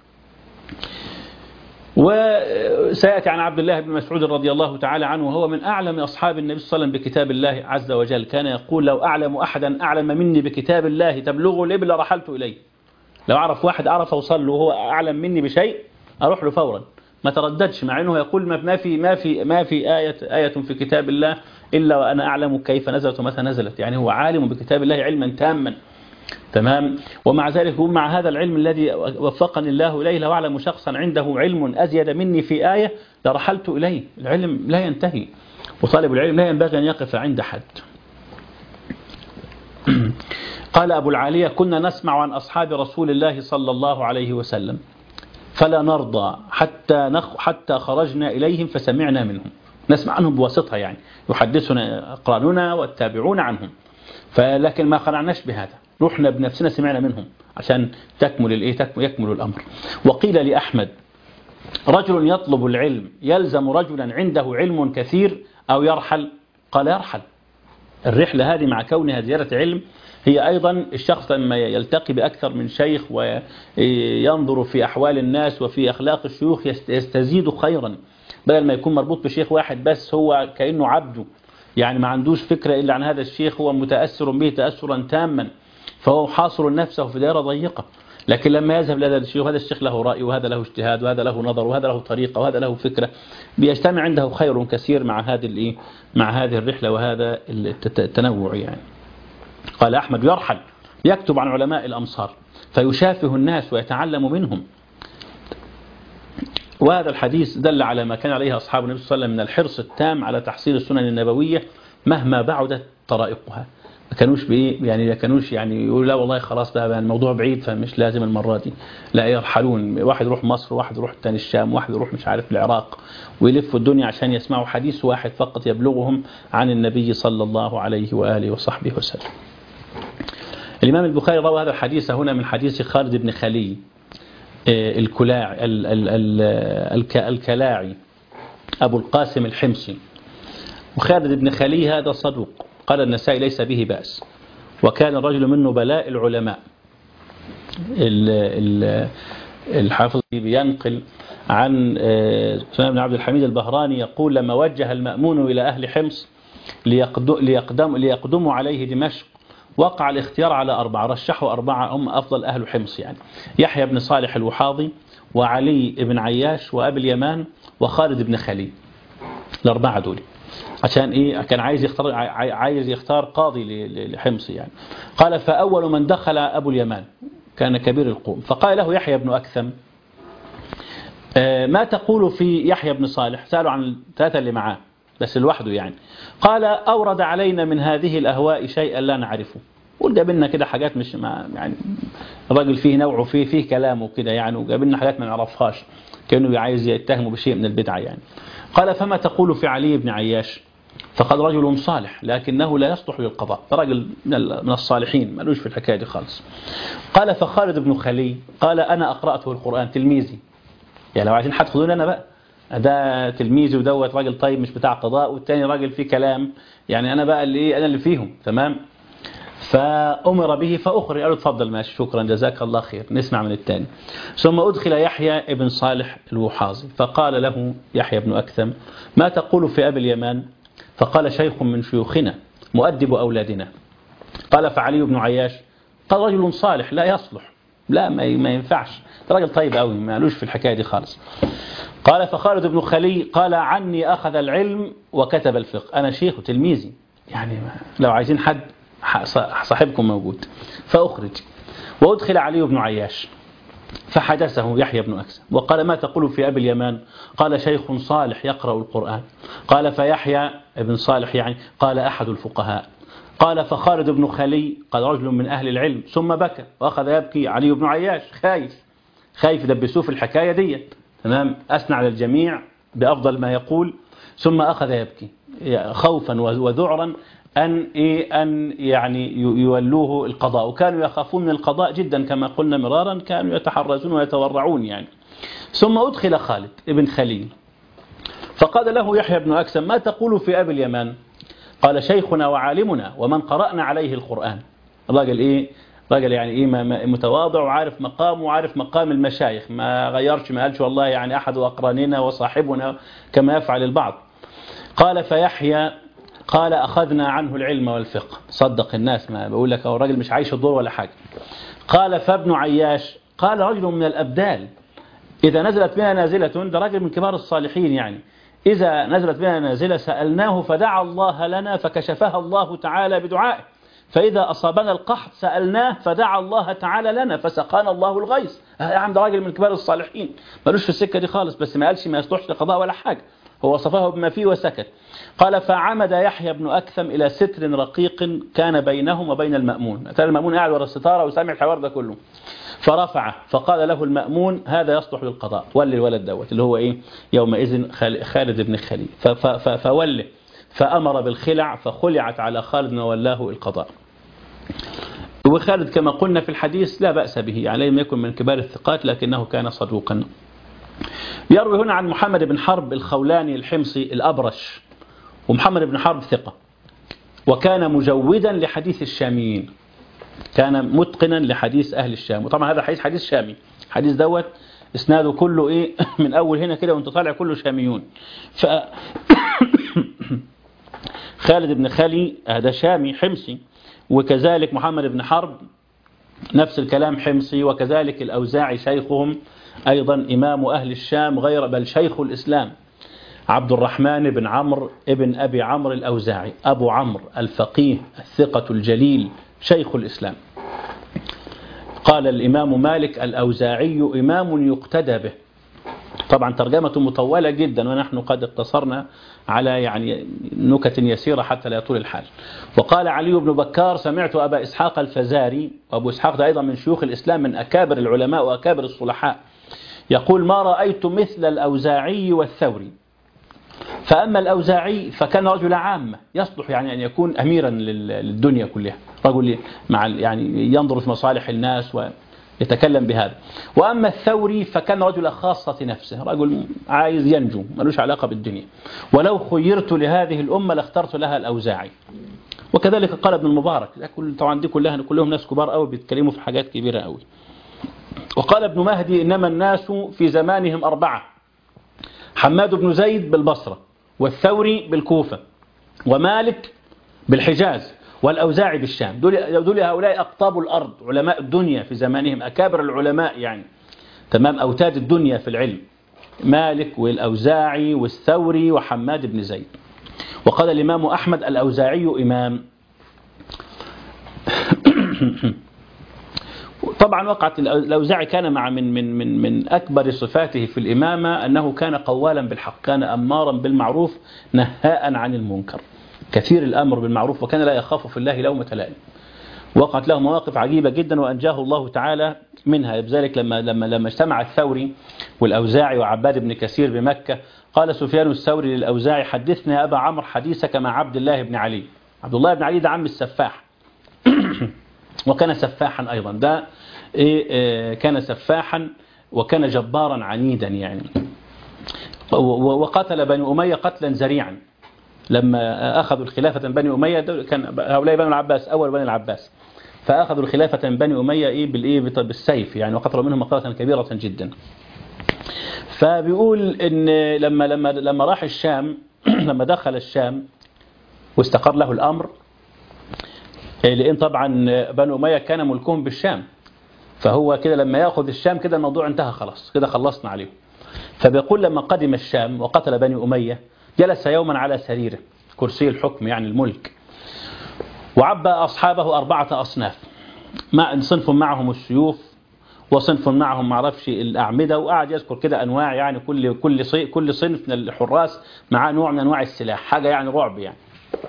وسيأتي عن عبد الله بن مسعود رضي الله تعالى عنه وهو من أعلم أصحاب النبي صلى الله عليه وسلم بكتاب الله عز وجل كان يقول لو أعلم أحدا أعلم مني بكتاب الله تبلغه الإبل رحلت إليه لو أعرف واحد أعرف أوصل له وهو أعلم مني بشيء أروح له فورا ما ترددش مع أنه يقول ما في ما في ما في آية آية في كتاب الله إلا وأنا أعلم كيف نزلت ومتى نزلت يعني هو عالم بكتاب الله علما تاما تمام ومع ذلك هو مع هذا العلم الذي وفقني الله إليه لو أعلم شخصا عنده علم أزيد مني في آية لرحلت إليه العلم لا ينتهي وطالب العلم لا ينبغي أن يقف عند حد قال أبو العالية كنا نسمع عن أصحاب رسول الله صلى الله عليه وسلم فلا نرضى حتى نخ حتى خرجنا إليهم فسمعنا منهم نسمع عنهم بواسطها يعني يحدثنا أقراننا والتابعون عنهم فلكن ما قنعناش بهذا رحنا بنفسنا سمعنا منهم عشان تكمل الايه تكمل يكمل الامر وقيل لاحمد رجل يطلب العلم يلزم رجلا عنده علم كثير او يرحل قال يرحل الرحله هذه مع كونها زياره علم هي ايضا الشخص لما يلتقي باكثر من شيخ وينظر في احوال الناس وفي اخلاق الشيوخ يستزيد خيرا بدل ما يكون مربوط بشيخ واحد بس هو كانه عبده يعني ما عندوش فكره الا عن هذا الشيخ هو متاثر به تاثرا تاما فهو حاصر نفسه في دائرة ضيقة لكن لما يذهب لهذا الشيخ وهذا الشيخ له رأي وهذا له اجتهاد وهذا له نظر وهذا له طريقة وهذا له فكرة بيجتمع عنده خير كثير مع هذه الايه مع هذه الرحلة وهذا التنوع يعني قال أحمد يرحل يكتب عن علماء الأمصار فيشافه الناس ويتعلم منهم وهذا الحديث دل على ما كان عليه أصحاب النبي صلى الله عليه وسلم من الحرص التام على تحصيل السنن النبوية مهما بعدت طرائقها ما كانوش بايه يعني ما كانوش يعني يقولوا لا والله خلاص بقى الموضوع بعيد فمش لازم المره دي لا يرحلون واحد يروح مصر واحد يروح تاني الشام واحد يروح مش عارف العراق ويلفوا الدنيا عشان يسمعوا حديث واحد فقط يبلغهم عن النبي صلى الله عليه واله وصحبه وسلم الإمام البخاري روى هذا الحديث هنا من حديث خالد بن خلي الكلاعي الكلاعي أبو القاسم الحمصي وخالد بن خلي هذا صدوق قال النسائي ليس به بأس وكان الرجل من نبلاء العلماء الحافظ بينقل عن سليمان بن عبد الحميد البهراني يقول لما وجه المأمون إلى أهل حمص ليقدم ليقدموا عليه دمشق وقع الاختيار على أربعة رشحوا أربعة هم أفضل أهل حمص يعني يحيى بن صالح الوحاضي وعلي بن عياش وأبي اليمان وخالد بن خليل الأربعة دول عشان إيه كان عايز يختار عايز يختار قاضي لحمص يعني قال فأول من دخل أبو اليمان كان كبير القوم فقال له يحيى بن أكثم ما تقول في يحيى بن صالح سألوا عن الثلاثة اللي معاه بس لوحده يعني قال أورد علينا من هذه الأهواء شيئا لا نعرفه وجاب لنا كده حاجات مش ما يعني الراجل فيه نوعه فيه فيه كلامه كده يعني وجاب لنا حاجات ما نعرفهاش كانه عايز يتهمه بشيء من البدعة يعني قال فما تقول في علي بن عياش فقد رجل صالح لكنه لا يصلح للقضاء رجل من الصالحين ملوش في الحكاية دي خالص قال فخالد بن خلي قال أنا أقرأته القرآن تلميذي يعني لو عايزين حد خذوني أنا بقى ده تلميذي ودوت راجل طيب مش بتاع قضاء والتاني راجل فيه كلام يعني أنا بقى اللي أنا اللي فيهم تمام فأمر به فأخرج قالوا اتفضل ماشي شكرا جزاك الله خير نسمع من الثاني ثم أدخل يحيى ابن صالح الوحاظي فقال له يحيى بن أكثم ما تقول في أبي اليمان فقال شيخ من شيوخنا مؤدب أولادنا قال فعلي بن عياش قال رجل صالح لا يصلح لا ما ما ينفعش ده راجل طيب قوي ما قالوش في الحكاية دي خالص قال فخالد بن خلي قال عني أخذ العلم وكتب الفقه أنا شيخ تلميذي يعني لو عايزين حد صاحبكم موجود فأخرج وأدخل علي بن عياش فحدثه يحيى بن أكسم وقال ما تقول في أبي اليمان قال شيخ صالح يقرأ القرآن قال فيحيى بن صالح يعني قال أحد الفقهاء قال فخالد بن خلي قال رجل من أهل العلم ثم بكى وأخذ يبكي علي بن عياش خايف خايف دبسوه في الحكاية دي تمام أثنى على الجميع بأفضل ما يقول ثم أخذ يبكي خوفا وذعرا أن إيه أن يعني يولوه القضاء وكانوا يخافون من القضاء جدا كما قلنا مرارا كانوا يتحرزون ويتورعون يعني ثم أدخل خالد ابن خليل فقال له يحيى بن أكسم ما تقول في أبي اليمان قال شيخنا وعالمنا ومن قرأنا عليه القرآن الراجل إيه راجل يعني إيه متواضع وعارف مقامه وعارف مقام المشايخ ما غيرش ما قالش والله يعني أحد أقراننا وصاحبنا كما يفعل البعض قال فيحيى قال أخذنا عنه العلم والفقه صدق الناس ما بقول لك هو الراجل مش عايش الدور ولا حاجة قال فابن عياش قال رجل من الأبدال إذا نزلت بنا نازلة ده راجل من كبار الصالحين يعني إذا نزلت بنا نازلة سألناه فدعا الله لنا فكشفها الله تعالى بدعائه فإذا أصابنا القحط سألناه فدعا الله تعالى لنا فسقانا الله الغيث يا عم ده راجل من كبار الصالحين ملوش في السكة دي خالص بس ما قالش ما يصلحش لقضاء ولا حاجة هو وصفه بما فيه وسكت قال فعمد يحيى بن أكثم إلى ستر رقيق كان بينهم وبين المأمون كان المأمون قاعد ورا الستارة وسامع الحوار ده كله فرفعه فقال له المأمون هذا يصلح للقضاء ولي الولد دوت اللي هو إيه يومئذ خالد بن خليل فوله فأمر بالخلع فخلعت على خالد وولاه القضاء وخالد كما قلنا في الحديث لا بأس به يعني لم يكن من كبار الثقات لكنه كان صدوقا يروي هنا عن محمد بن حرب الخولاني الحمصي الأبرش ومحمد بن حرب ثقة وكان مجودا لحديث الشاميين كان متقنا لحديث أهل الشام وطبعا هذا حديث حديث شامي حديث دوت اسناده كله ايه من اول هنا كده وانت طالع كله شاميون ف خالد بن خالي هذا شامي حمصي وكذلك محمد بن حرب نفس الكلام حمصي وكذلك الأوزاعي شيخهم أيضا إمام أهل الشام غير بل شيخ الإسلام عبد الرحمن بن عمرو ابن أبي عمرو الأوزاعي أبو عمرو الفقيه الثقة الجليل شيخ الإسلام قال الإمام مالك الأوزاعي إمام يقتدى به طبعا ترجمة مطولة جدا ونحن قد اقتصرنا على يعني نكت يسيرة حتى لا يطول الحال وقال علي بن بكار سمعت أبا إسحاق الفزاري وأبو إسحاق ده أيضا من شيوخ الإسلام من أكابر العلماء وأكابر الصلحاء يقول ما رأيت مثل الأوزاعي والثوري فأما الأوزاعي فكان رجل عامة يصلح يعني أن يكون أميرا للدنيا كلها رجل مع يعني ينظر في مصالح الناس ويتكلم بهذا وأما الثوري فكان رجل خاصة نفسه رجل عايز ينجو ملوش علاقة بالدنيا ولو خيرت لهذه الأمة لاخترت لها الأوزاعي وكذلك قال ابن المبارك طبعا دي كلها كلهم ناس كبار قوي بيتكلموا في حاجات كبيرة قوي وقال ابن مهدي إنما الناس في زمانهم أربعة حماد بن زيد بالبصرة والثوري بالكوفة ومالك بالحجاز والأوزاعي بالشام دول, دول هؤلاء أقطاب الأرض علماء الدنيا في زمانهم أكابر العلماء يعني تمام أوتاد الدنيا في العلم مالك والأوزاعي والثوري وحماد بن زيد وقال الإمام أحمد الأوزاعي إمام طبعا وقعت الأوزاعي كان مع من من من من أكبر صفاته في الإمامة أنه كان قوالا بالحق كان أمارا بالمعروف نهاء عن المنكر كثير الأمر بالمعروف وكان لا يخاف في الله لومة لائم وقعت له مواقف عجيبة جدا وأنجاه الله تعالى منها بذلك لما لما لما اجتمع الثوري والأوزاعي وعباد بن كثير بمكة قال سفيان الثوري للأوزاعي حدثنا يا أبا عمرو حديثك مع عبد الله بن علي عبد الله بن علي ده عم السفاح وكان سفاحا أيضا ده إيه كان سفاحا وكان جبارا عنيدا يعني وقتل بني أمية قتلا ذريعا لما أخذوا الخلافة من بني أمية كان هؤلاء بني العباس أول بني العباس فأخذوا الخلافة من بني أمية إيه بالإيه بالسيف يعني وقتلوا منهم مقتلة كبيرة جدا فبيقول إن لما لما لما راح الشام لما دخل الشام واستقر له الأمر لأن طبعا بنو أمية كان ملكهم بالشام فهو كده لما ياخذ الشام كده الموضوع انتهى خلاص كده خلصنا عليه فبيقول لما قدم الشام وقتل بني أمية جلس يوما على سريره كرسي الحكم يعني الملك وعبى أصحابه أربعة أصناف مع صنف معهم السيوف وصنف معهم معرفش الأعمدة وقعد يذكر كده أنواع يعني كل كل كل صنف من الحراس معاه نوع من أنواع السلاح حاجة يعني رعب يعني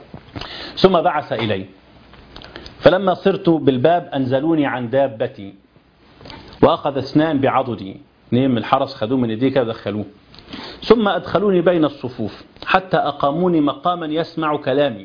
ثم بعث إليه فلما صرت بالباب أنزلوني عن دابتي وأخذ اثنان بعضدي اثنين من الحرس خدوه من ايديه كده دخلوه ثم أدخلوني بين الصفوف حتى أقاموني مقاما يسمع كلامي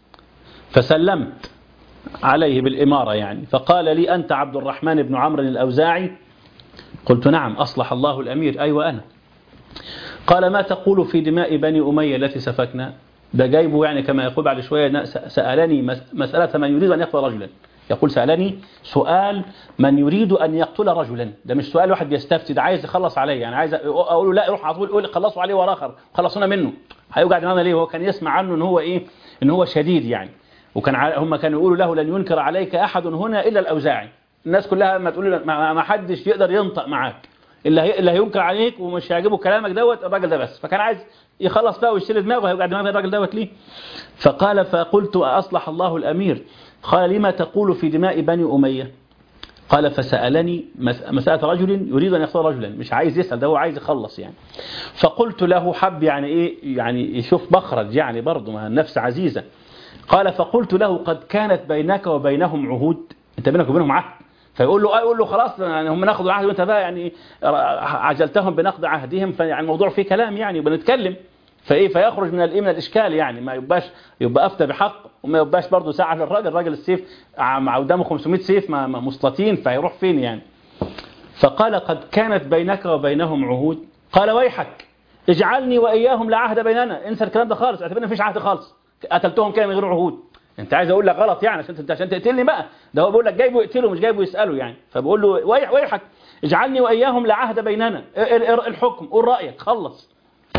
فسلمت عليه بالإمارة يعني فقال لي أنت عبد الرحمن بن عمرو الأوزاعي قلت نعم أصلح الله الأمير أيوة أنا قال ما تقول في دماء بني أمية التي سفكنا ده جايبه يعني كما يقول بعد شوية سألني مسألة من يريد أن يقتل رجلا يقول سألني سؤال من يريد أن يقتل رجلا ده مش سؤال واحد بيستفتي ده عايز يخلص عليه يعني عايز أقول له لا روح على طول قول خلصوا عليه ورا خلصونا منه هيوجع دماغنا ليه هو كان يسمع عنه ان هو ايه ان هو شديد يعني وكان هم كانوا يقولوا له لن ينكر عليك أحد هنا إلا الأوزاعي الناس كلها ما تقول ما حدش يقدر ينطق معاك اللي اللي هينكر عليك ومش هيعجبه كلامك دوت الراجل ده بس فكان عايز يخلص بقى ويشتري دماغه هيوجع دماغ الراجل دوت ليه فقال فقلت أصلح الله الأمير قال لما تقول في دماء بني أمية قال فسألني مسألة رجل يريد أن يختار رجلا مش عايز يسأل ده هو عايز يخلص يعني فقلت له حب يعني إيه يعني يشوف مخرج يعني برضه ما النفس عزيزة قال فقلت له قد كانت بينك وبينهم عهود انت بينك وبينهم عهد فيقول له يقول له خلاص يعني هم ناخذوا العهد وانت بقى يعني عجلتهم بنقض عهدهم فيعني الموضوع فيه كلام يعني بنتكلم فايه فيخرج من الايه من الاشكال يعني ما يبقاش يبقى افتى بحق وما يبقاش برضه ساعه للراجل الراجل السيف مع قدامه 500 سيف مسلطين فيروح فين يعني فقال قد كانت بينك وبينهم عهود قال ويحك اجعلني واياهم لا عهد بيننا انسى الكلام ده خالص اعتبرنا مفيش عهد خالص قتلتهم كده من غير عهود انت عايز اقول لك غلط يعني عشان انت عشان تقتلني بقى ده هو بيقول لك جايبه يقتله مش جايبه يساله يعني فبقول له ويحك اجعلني واياهم لا عهد بيننا الحكم قول رايك خلص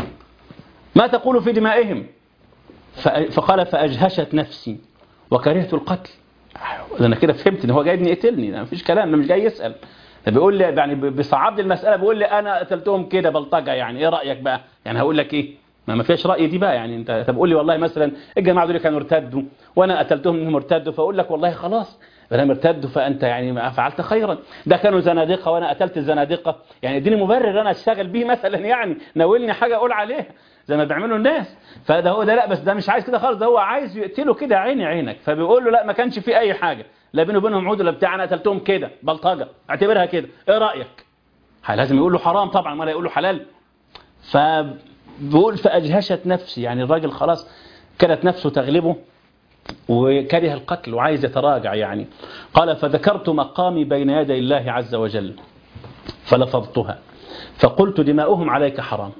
ما تقول في دمائهم فقال فاجهشت نفسي وكرهت القتل انا كده فهمت ان هو جايبني يقتلني ما فيش كلام انا مش جاي يسال بيقول لي يعني بيصعب لي المساله بيقول لي انا قتلتهم كده بلطجه يعني ايه رايك بقى يعني هقول لك ايه ما ما فيش رأي دي بقى يعني انت طب قول لي والله مثلا الجماعه دول كانوا ارتدوا وانا قتلتهم انهم ارتدوا فاقول لك والله خلاص ما ارتدوا فانت يعني فعلت خيرا ده كانوا زنادقه وانا قتلت الزنادقه يعني اديني مبرر انا اشتغل بيه مثلا يعني ناولني حاجه اقول عليها زي ما بيعملوا الناس فده هو ده لا بس ده مش عايز كده خالص ده هو عايز يقتله كده عيني عينك فبيقول له لا ما كانش في اي حاجه لا بينه وبينهم عود ولا بتاع انا قتلتهم كده بلطجه اعتبرها كده ايه رايك لازم يقول له حرام طبعا ولا يقول له حلال ف بيقول فأجهشت نفسي يعني الراجل خلاص كانت نفسه تغلبه وكره القتل وعايز يتراجع يعني قال فذكرت مقامي بين يدي الله عز وجل فلفظتها فقلت دماؤهم عليك حرام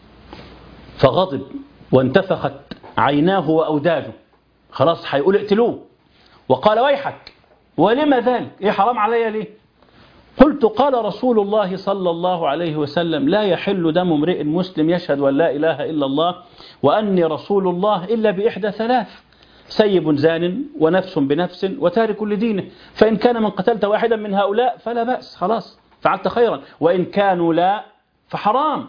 فغضب وانتفخت عيناه وأوداجه خلاص هيقول اقتلوه وقال ويحك ولما ذلك ايه حرام علي ليه قلت قال رسول الله صلى الله عليه وسلم لا يحل دم امرئ مسلم يشهد أن لا إله إلا الله وأني رسول الله إلا بإحدى ثلاث سيب زان ونفس بنفس وتارك لدينه فإن كان من قتلت واحدا من هؤلاء فلا بأس خلاص فعلت خيرا وإن كانوا لا فحرام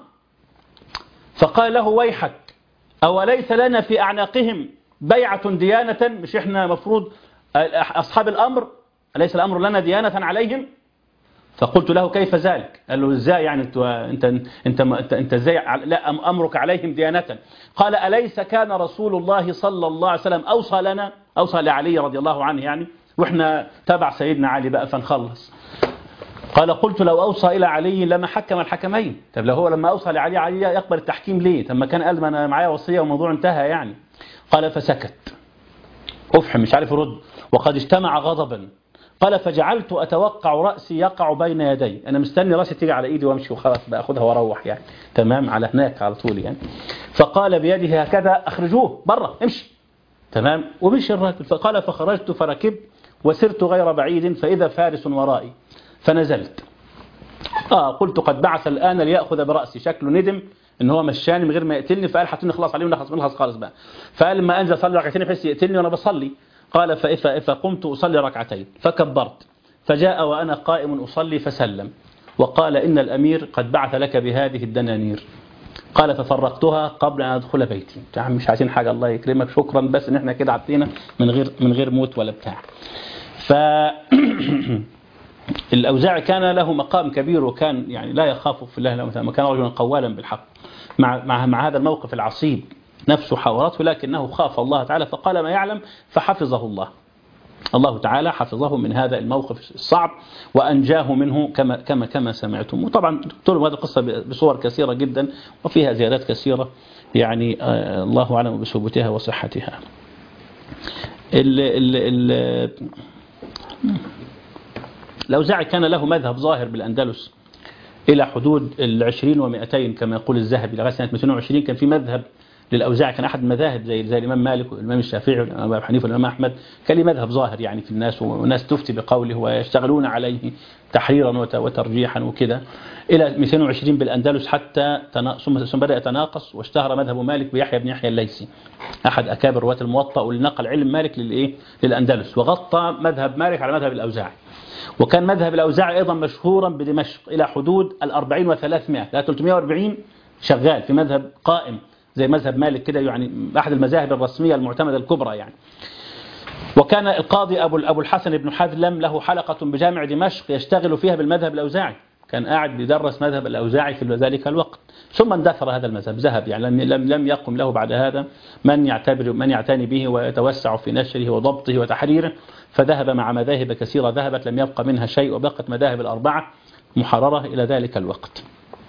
فقال له ويحك أوليس لنا في أعناقهم بيعة ديانة مش إحنا مفروض أصحاب الأمر أليس الأمر لنا ديانة عليهم فقلت له كيف ذلك قال له ازاي يعني انت انت انت انت, انت ازاي لا امرك عليهم ديانه قال اليس كان رسول الله صلى الله عليه وسلم اوصى لنا اوصى لعلي رضي الله عنه يعني واحنا تبع سيدنا علي بقى فنخلص قال قلت لو اوصى الى علي لما حكم الحكمين طب لو هو لما اوصى لعلي علي يقبل التحكيم ليه طب ما كان قال ما انا معايا وصيه والموضوع انتهى يعني قال فسكت افحم مش عارف يرد وقد اجتمع غضبا قال فجعلت أتوقع رأسي يقع بين يدي أنا مستني رأسي تيجي على إيدي وامشي وخلاص بأخذها واروح يعني تمام على هناك على طول يعني فقال بيده هكذا أخرجوه برا امشي تمام ومشي الراجل فقال فخرجت فركبت وسرت غير بعيد فإذا فارس ورائي فنزلت آه قلت قد بعث الآن ليأخذ برأسي شكله ندم ان هو مشاني من غير ما يقتلني فقال حتى خلاص عليه ونخلص نخلص خالص بقى فقال لما انزل صلي ركعتين بحيث يقتلني وانا بصلي قال فإفا فقمت أصلي ركعتين فكبرت فجاء وأنا قائم أصلي فسلم وقال إن الأمير قد بعث لك بهذه الدنانير قال ففرقتها قبل أن أدخل بيتي يا عم مش عايزين حاجة الله يكرمك شكرا بس إن إحنا كده عدينا من غير من غير موت ولا بتاع ف الأوزاعي كان له مقام كبير وكان يعني لا يخاف في الله لو كان رجلا قوالا بالحق مع مع مع هذا الموقف العصيب نفسه حاورته لكنه خاف الله تعالى فقال ما يعلم فحفظه الله الله تعالى حفظه من هذا الموقف الصعب وأنجاه منه كما كما كما سمعتم وطبعا تقول هذه القصة بصور كثيرة جدا وفيها زيادات كثيرة يعني الله أعلم بثبوتها وصحتها ال ال ال الأوزاعي كان له مذهب ظاهر بالأندلس إلى حدود العشرين ومئتين كما يقول الذهبي لغاية سنة 220 كان في مذهب للأوزاعي كان أحد المذاهب زي زي الإمام مالك والإمام الشافعي والإمام أبو حنيفة والإمام أحمد كان له مذهب ظاهر يعني في الناس والناس تفتي بقوله ويشتغلون عليه تحريرا وترجيحا وكذا إلى 220 بالأندلس حتى ثم بدأ يتناقص واشتهر مذهب مالك بيحيى بن يحيى الليثي أحد أكابر رواة الموطأ واللي نقل علم مالك للإيه للأندلس وغطى مذهب مالك على مذهب الأوزاعي وكان مذهب الأوزاعي أيضا مشهورا بدمشق إلى حدود الأربعين وثلاثمائة لا 340 شغال في مذهب قائم زي مذهب مالك كده يعني أحد المذاهب الرسمية المعتمدة الكبرى يعني وكان القاضي أبو أبو الحسن بن حذلم له حلقة بجامع دمشق يشتغل فيها بالمذهب الأوزاعي كان قاعد بيدرس مذهب الأوزاعي في ذلك الوقت ثم اندثر هذا المذهب ذهب يعني لم لم يقم له بعد هذا من يعتبر من يعتني به ويتوسع في نشره وضبطه وتحريره فذهب مع مذاهب كثيرة ذهبت لم يبقى منها شيء وبقت مذاهب الأربعة محررة إلى ذلك الوقت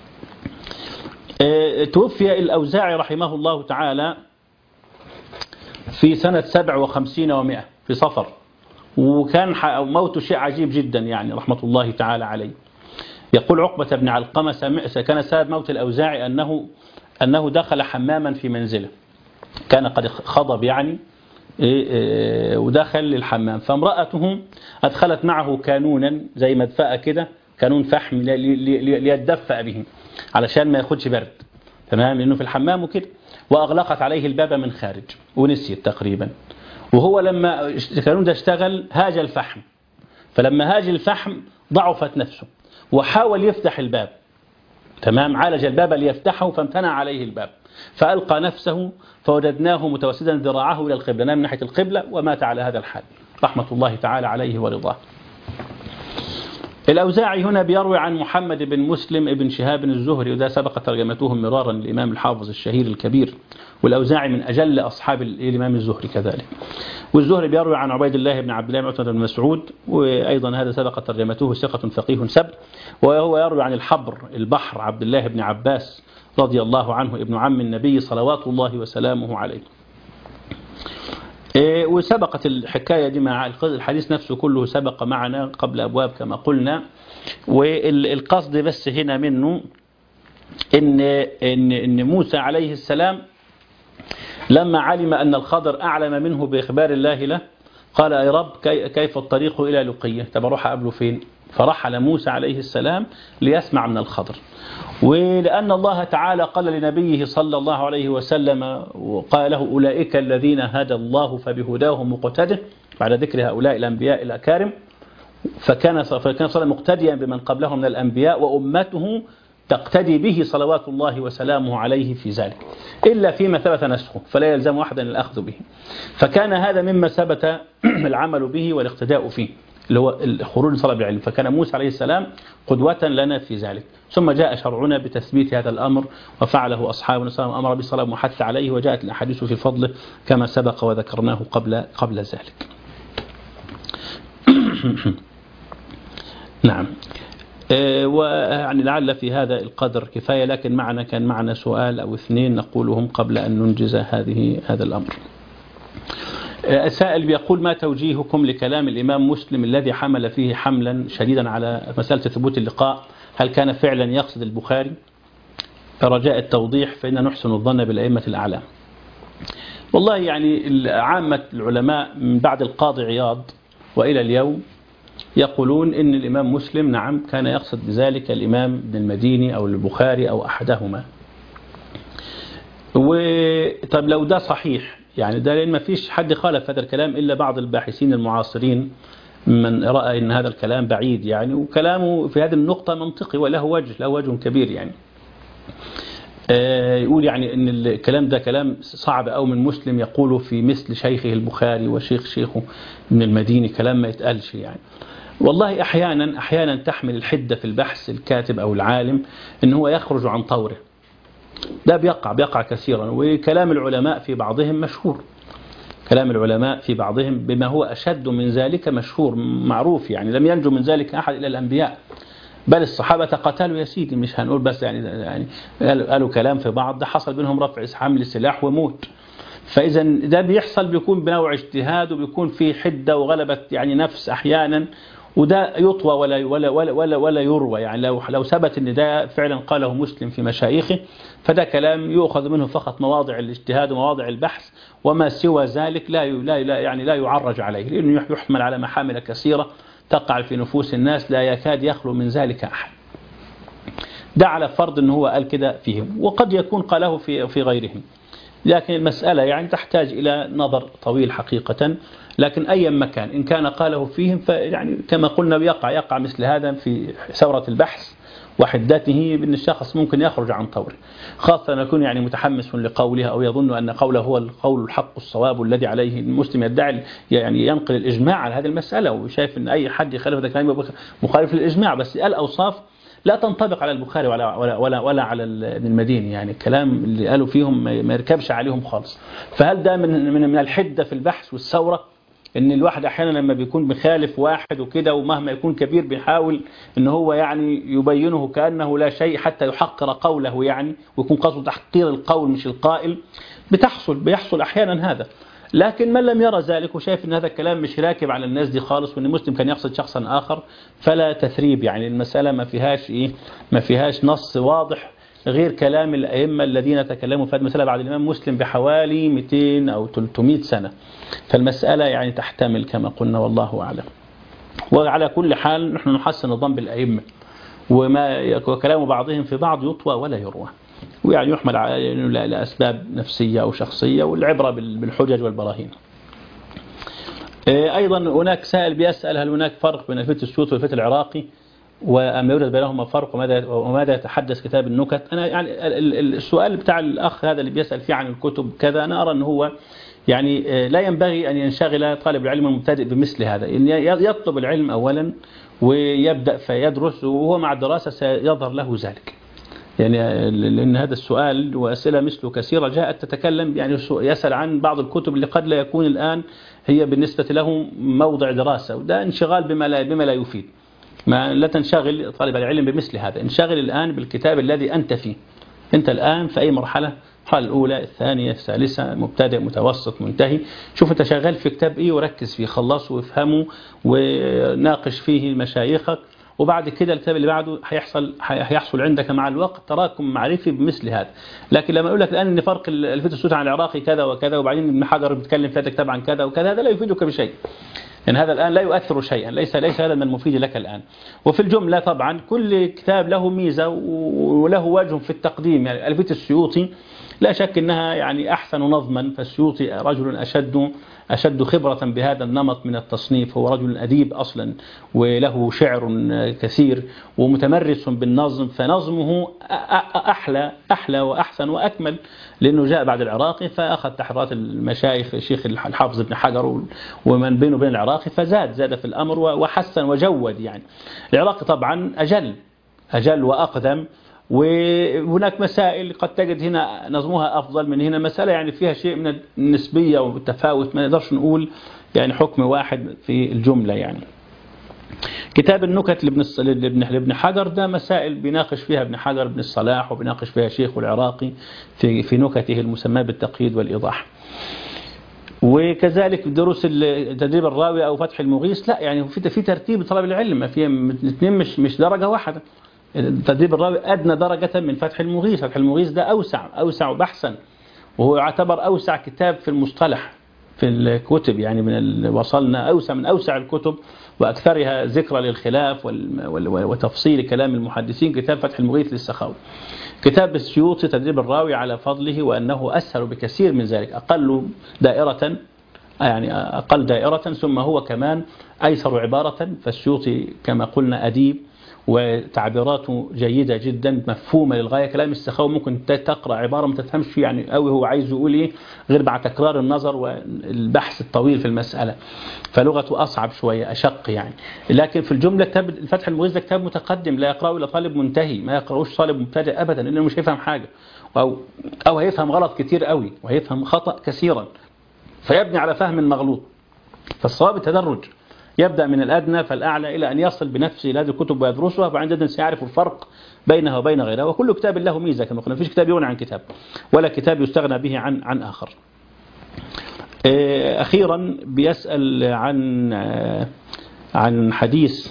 توفي الأوزاعي رحمه الله تعالى في سنة 57 ومئة في صفر وكان موته شيء عجيب جدا يعني رحمة الله تعالى عليه يقول عقبة بن علقمة كان سبب موت الأوزاعي أنه أنه دخل حماما في منزله كان قد خضب يعني ودخل للحمام فامرأته أدخلت معه كانونا زي مدفأة كده كانون فحم ليتدفأ به علشان ما ياخدش برد تمام لأنه في الحمام وكده وأغلقت عليه الباب من خارج ونسيت تقريبا وهو لما الكانون ده اشتغل هاج الفحم فلما هاج الفحم ضعفت نفسه وحاول يفتح الباب تمام عالج الباب ليفتحه فامتنع عليه الباب فألقى نفسه فوجدناه متوسدا ذراعه إلى القبلة نام من ناحية القبلة ومات على هذا الحال رحمة الله تعالى عليه ورضاه الأوزاعي هنا بيروي عن محمد بن مسلم بن شهاب الزهري وده سبق ترجمته مرارا للإمام الحافظ الشهير الكبير والأوزاعي من أجل أصحاب الإمام الزهري كذلك والزهري بيروي عن عبيد الله بن عبد الله بن مسعود وأيضا هذا سبق ترجمته ثقة فقيه سبت وهو يروي عن الحبر البحر عبد الله بن عباس رضي الله عنه ابن عم النبي صلوات الله وسلامه عليه إيه، وسبقت الحكاية دي مع الحديث نفسه كله سبق معنا قبل أبواب كما قلنا والقصد بس هنا منه إن, إن, إن موسى عليه السلام لما علم أن الخضر أعلم منه بإخبار الله له قال يا رب كي- كيف الطريق إلى لقية طب أروح أقابله فين فرحل موسى عليه السلام ليسمع من الخضر ولأن الله تعالى قال لنبيه صلى الله عليه وسلم وقال له أولئك الذين هدى الله فبهداه مقتده بعد ذكر هؤلاء الأنبياء الأكارم فكان فكان صلى الله عليه وسلم مقتديا بمن قبله من الأنبياء وأمته تقتدي به صلوات الله وسلامه عليه في ذلك إلا فيما ثبت نسخه فلا يلزم أحدا الأخذ به فكان هذا مما ثبت العمل به والاقتداء فيه اللي هو الخروج طلب العلم فكان موسى عليه السلام قدوة لنا في ذلك ثم جاء شرعنا بتثبيت هذا الأمر وفعله أصحابنا صلى الله عليه وسلم أمر بالصلاة وحث عليه وجاءت الأحاديث في فضله كما سبق وذكرناه قبل قبل ذلك نعم آه، ويعني لعل في هذا القدر كفاية لكن معنا كان معنا سؤال أو اثنين نقولهم قبل أن ننجز هذه هذا الأمر آه، السائل بيقول ما توجيهكم لكلام الإمام مسلم الذي حمل فيه حملا شديدا على مسألة ثبوت اللقاء هل كان فعلا يقصد البخاري رجاء التوضيح فإن نحسن الظن بالأئمة الأعلام والله يعني عامة العلماء من بعد القاضي عياض وإلى اليوم يقولون إن الإمام مسلم نعم كان يقصد بذلك الإمام ابن المديني أو البخاري أو أحدهما وطب لو ده صحيح يعني ده لأن ما فيش حد خالف هذا الكلام إلا بعض الباحثين المعاصرين من رأى أن هذا الكلام بعيد يعني وكلامه في هذه النقطة منطقي وله وجه له وجه كبير يعني آه، يقول يعني ان الكلام ده كلام صعب أو من مسلم يقوله في مثل شيخه البخاري وشيخ شيخه من المديني كلام ما يتقالش يعني والله أحيانا أحيانا تحمل الحدة في البحث الكاتب أو العالم ان هو يخرج عن طوره ده بيقع بيقع كثيرا وكلام العلماء في بعضهم مشهور كلام العلماء في بعضهم بما هو أشد من ذلك مشهور معروف يعني لم ينجو من ذلك أحد إلى الأنبياء بل الصحابة قتلوا يا سيدي مش هنقول بس يعني, يعني قالوا, قالوا كلام في بعض ده حصل بينهم رفع حمل سلاح وموت فإذا ده بيحصل بيكون بنوع اجتهاد وبيكون في حدة وغلبة يعني نفس أحيانا وده يطوى ولا ولا ولا ولا, ولا يروى يعني لو لو ثبت ان ده فعلا قاله مسلم في مشايخه فده كلام يؤخذ منه فقط مواضع الاجتهاد ومواضع البحث وما سوى ذلك لا لا لا يعني لا يعرج عليه لانه يحمل على محامل كثيره تقع في نفوس الناس لا يكاد يخلو من ذلك احد. ده على فرض ان هو قال كده فيهم وقد يكون قاله في في غيرهم. لكن المسألة يعني تحتاج إلى نظر طويل حقيقة لكن أي مكان إن كان قاله فيهم فيعني كما قلنا يقع يقع مثل هذا في ثورة البحث وحدته بأن الشخص ممكن يخرج عن طوره خاصة أن يكون يعني متحمس لقوله أو يظن أن قوله هو القول الحق الصواب الذي عليه المسلم يدعي يعني ينقل الإجماع على هذه المسألة وشايف أن أي حد يخالف هذا الكلام مخالف للإجماع بس الأوصاف لا تنطبق على البخاري ولا ولا ولا, ولا على ابن المديني يعني الكلام اللي قالوا فيهم ما يركبش عليهم خالص فهل ده من من من الحده في البحث والثوره ان الواحد احيانا لما بيكون مخالف واحد وكده ومهما يكون كبير بيحاول ان هو يعني يبينه كانه لا شيء حتى يحقر قوله يعني ويكون قصده تحقير القول مش القائل بتحصل بيحصل احيانا هذا لكن من لم يرى ذلك وشايف ان هذا الكلام مش راكب على الناس دي خالص وان مسلم كان يقصد شخصا اخر فلا تثريب يعني المساله ما فيهاش ايه ما فيهاش نص واضح غير كلام الائمه الذين تكلموا في هذه المساله بعد الامام مسلم بحوالي 200 او 300 سنه فالمساله يعني تحتمل كما قلنا والله اعلم وعلى كل حال نحن نحسن الظن بالائمه وما وكلام بعضهم في بعض يطوى ولا يروى ويعني يحمل على لأسباب نفسية أو شخصية والعبرة بالحجج والبراهين أيضا هناك سائل بيسأل هل هناك فرق بين الفت السوت والفت العراقي وأم يوجد بينهما فرق وماذا, وماذا يتحدث كتاب النكت أنا يعني السؤال بتاع الأخ هذا اللي بيسأل فيه عن الكتب كذا أنا أرى أن هو يعني لا ينبغي أن ينشغل طالب العلم المبتدئ بمثل هذا إن يطلب العلم أولا ويبدأ فيدرس وهو مع الدراسة سيظهر له ذلك يعني لأن هذا السؤال وأسئلة مثله كثيرة جاءت تتكلم يعني يسأل عن بعض الكتب اللي قد لا يكون الآن هي بالنسبة له موضع دراسة وده انشغال بما لا, بما لا يفيد ما لا تنشغل طالب العلم بمثل هذا انشغل الآن بالكتاب الذي أنت فيه أنت الآن في أي مرحلة المرحلة الأولى الثانية الثالثة مبتدئ متوسط منتهي شوف أنت شغال في كتاب إيه وركز فيه خلصه وافهمه وناقش فيه مشايخك وبعد كده الكتاب اللي بعده هيحصل هيحصل عندك مع الوقت تراكم معرفي بمثل هذا لكن لما اقول لك الان ان فرق الفت السود عن العراقي كذا وكذا وبعدين ابن حجر بيتكلم في هذا الكتاب عن كذا وكذا هذا لا يفيدك بشيء لأن هذا الآن لا يؤثر شيئا ليس ليس هذا من المفيد لك الآن وفي الجملة طبعا كل كتاب له ميزة وله وجه في التقديم يعني ألفية السيوطي لا شك أنها يعني أحسن نظما فالسيوطي رجل أشد أشد خبرة بهذا النمط من التصنيف هو رجل أديب أصلا وله شعر كثير ومتمرس بالنظم فنظمه أحلى أحلى وأحسن وأكمل لأنه جاء بعد العراقي فأخذ تحريرات المشايخ الشيخ الحافظ ابن حجر ومن بينه وبين العراقي فزاد زاد في الأمر وحسن وجود يعني العراقي طبعا أجل أجل وأقدم وهناك مسائل قد تجد هنا نظمها أفضل من هنا مسألة يعني فيها شيء من النسبية والتفاوت ما نقدرش نقول يعني حكم واحد في الجملة يعني كتاب النكت لابن لابن لابن حجر ده مسائل بيناقش فيها ابن حجر ابن الصلاح وبيناقش فيها شيخ العراقي في في نكته المسماه بالتقييد والإيضاح وكذلك دروس تدريب الراوي أو فتح المغيث لا يعني في في ترتيب لطلب العلم في الاثنين مش مش درجة واحدة تدريب الراوي أدنى درجة من فتح المغيث فتح المغيث ده أوسع أوسع بحثا وهو يعتبر أوسع كتاب في المصطلح في الكتب يعني من وصلنا أوسع من أوسع الكتب وأكثرها ذكرى للخلاف وتفصيل كلام المحدثين كتاب فتح المغيث للسخاوي كتاب السيوطي تدريب الراوي على فضله وأنه أسهل بكثير من ذلك أقل دائرة يعني أقل دائرة ثم هو كمان أيسر عبارة فالسيوطي كما قلنا أديب وتعبيراته جيدة جدا مفهومة للغاية كلام السخاوي ممكن تقرأ عبارة ما تفهمش فيه يعني قوي هو عايز يقول ايه غير بعد تكرار النظر والبحث الطويل في المسألة فلغته أصعب شوية أشق يعني لكن في الجملة كتاب الفتح المغيث ده كتاب متقدم لا يقرأه إلا طالب منتهي ما يقرأوش طالب مبتدئ أبدا لأنه مش هيفهم حاجة أو, أو هيفهم غلط كتير قوي وهيفهم خطأ كثيرا فيبني على فهم مغلوط فالصواب التدرج يبدأ من الأدنى فالأعلى إلى أن يصل بنفسه إلى هذه الكتب ويدرسها وبعدين سيعرف الفرق بينها وبين غيرها وكل كتاب له ميزة كما قلنا فيش كتاب يغني عن كتاب ولا كتاب يستغنى به عن عن آخر أخيرا بيسأل عن عن حديث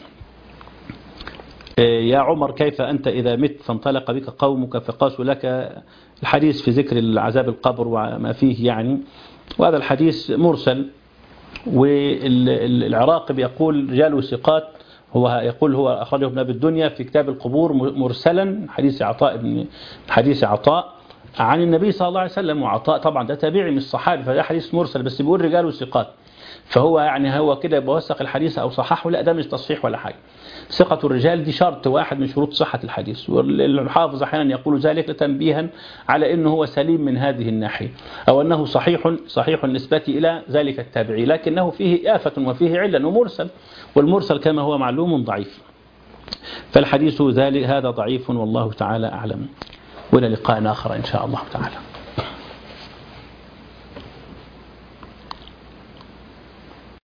يا عمر كيف أنت إذا مت فانطلق بك قومك فقاسوا لك الحديث في ذكر العذاب القبر وما فيه يعني وهذا الحديث مرسل والعراقي بيقول رجاله ثقات هو يقول هو أخرجه ابن أبي الدنيا في كتاب القبور مرسلا حديث عطاء بن حديث عطاء عن النبي صلى الله عليه وسلم وعطاء طبعا ده تابعي من الصحابي فده حديث مرسل بس بيقول رجاله ثقات فهو يعني هو كده بوثق الحديث أو صححه لا ده مش تصحيح ولا حاجة ثقة الرجال دي شرط واحد من شروط صحة الحديث والحافظ أحيانا يقول ذلك تنبيها على أنه هو سليم من هذه الناحية أو أنه صحيح صحيح النسبة إلى ذلك التابعي لكنه فيه آفة وفيه علة ومرسل والمرسل كما هو معلوم ضعيف فالحديث ذلك هذا ضعيف والله تعالى أعلم وإلى لقاء آخر إن شاء الله تعالى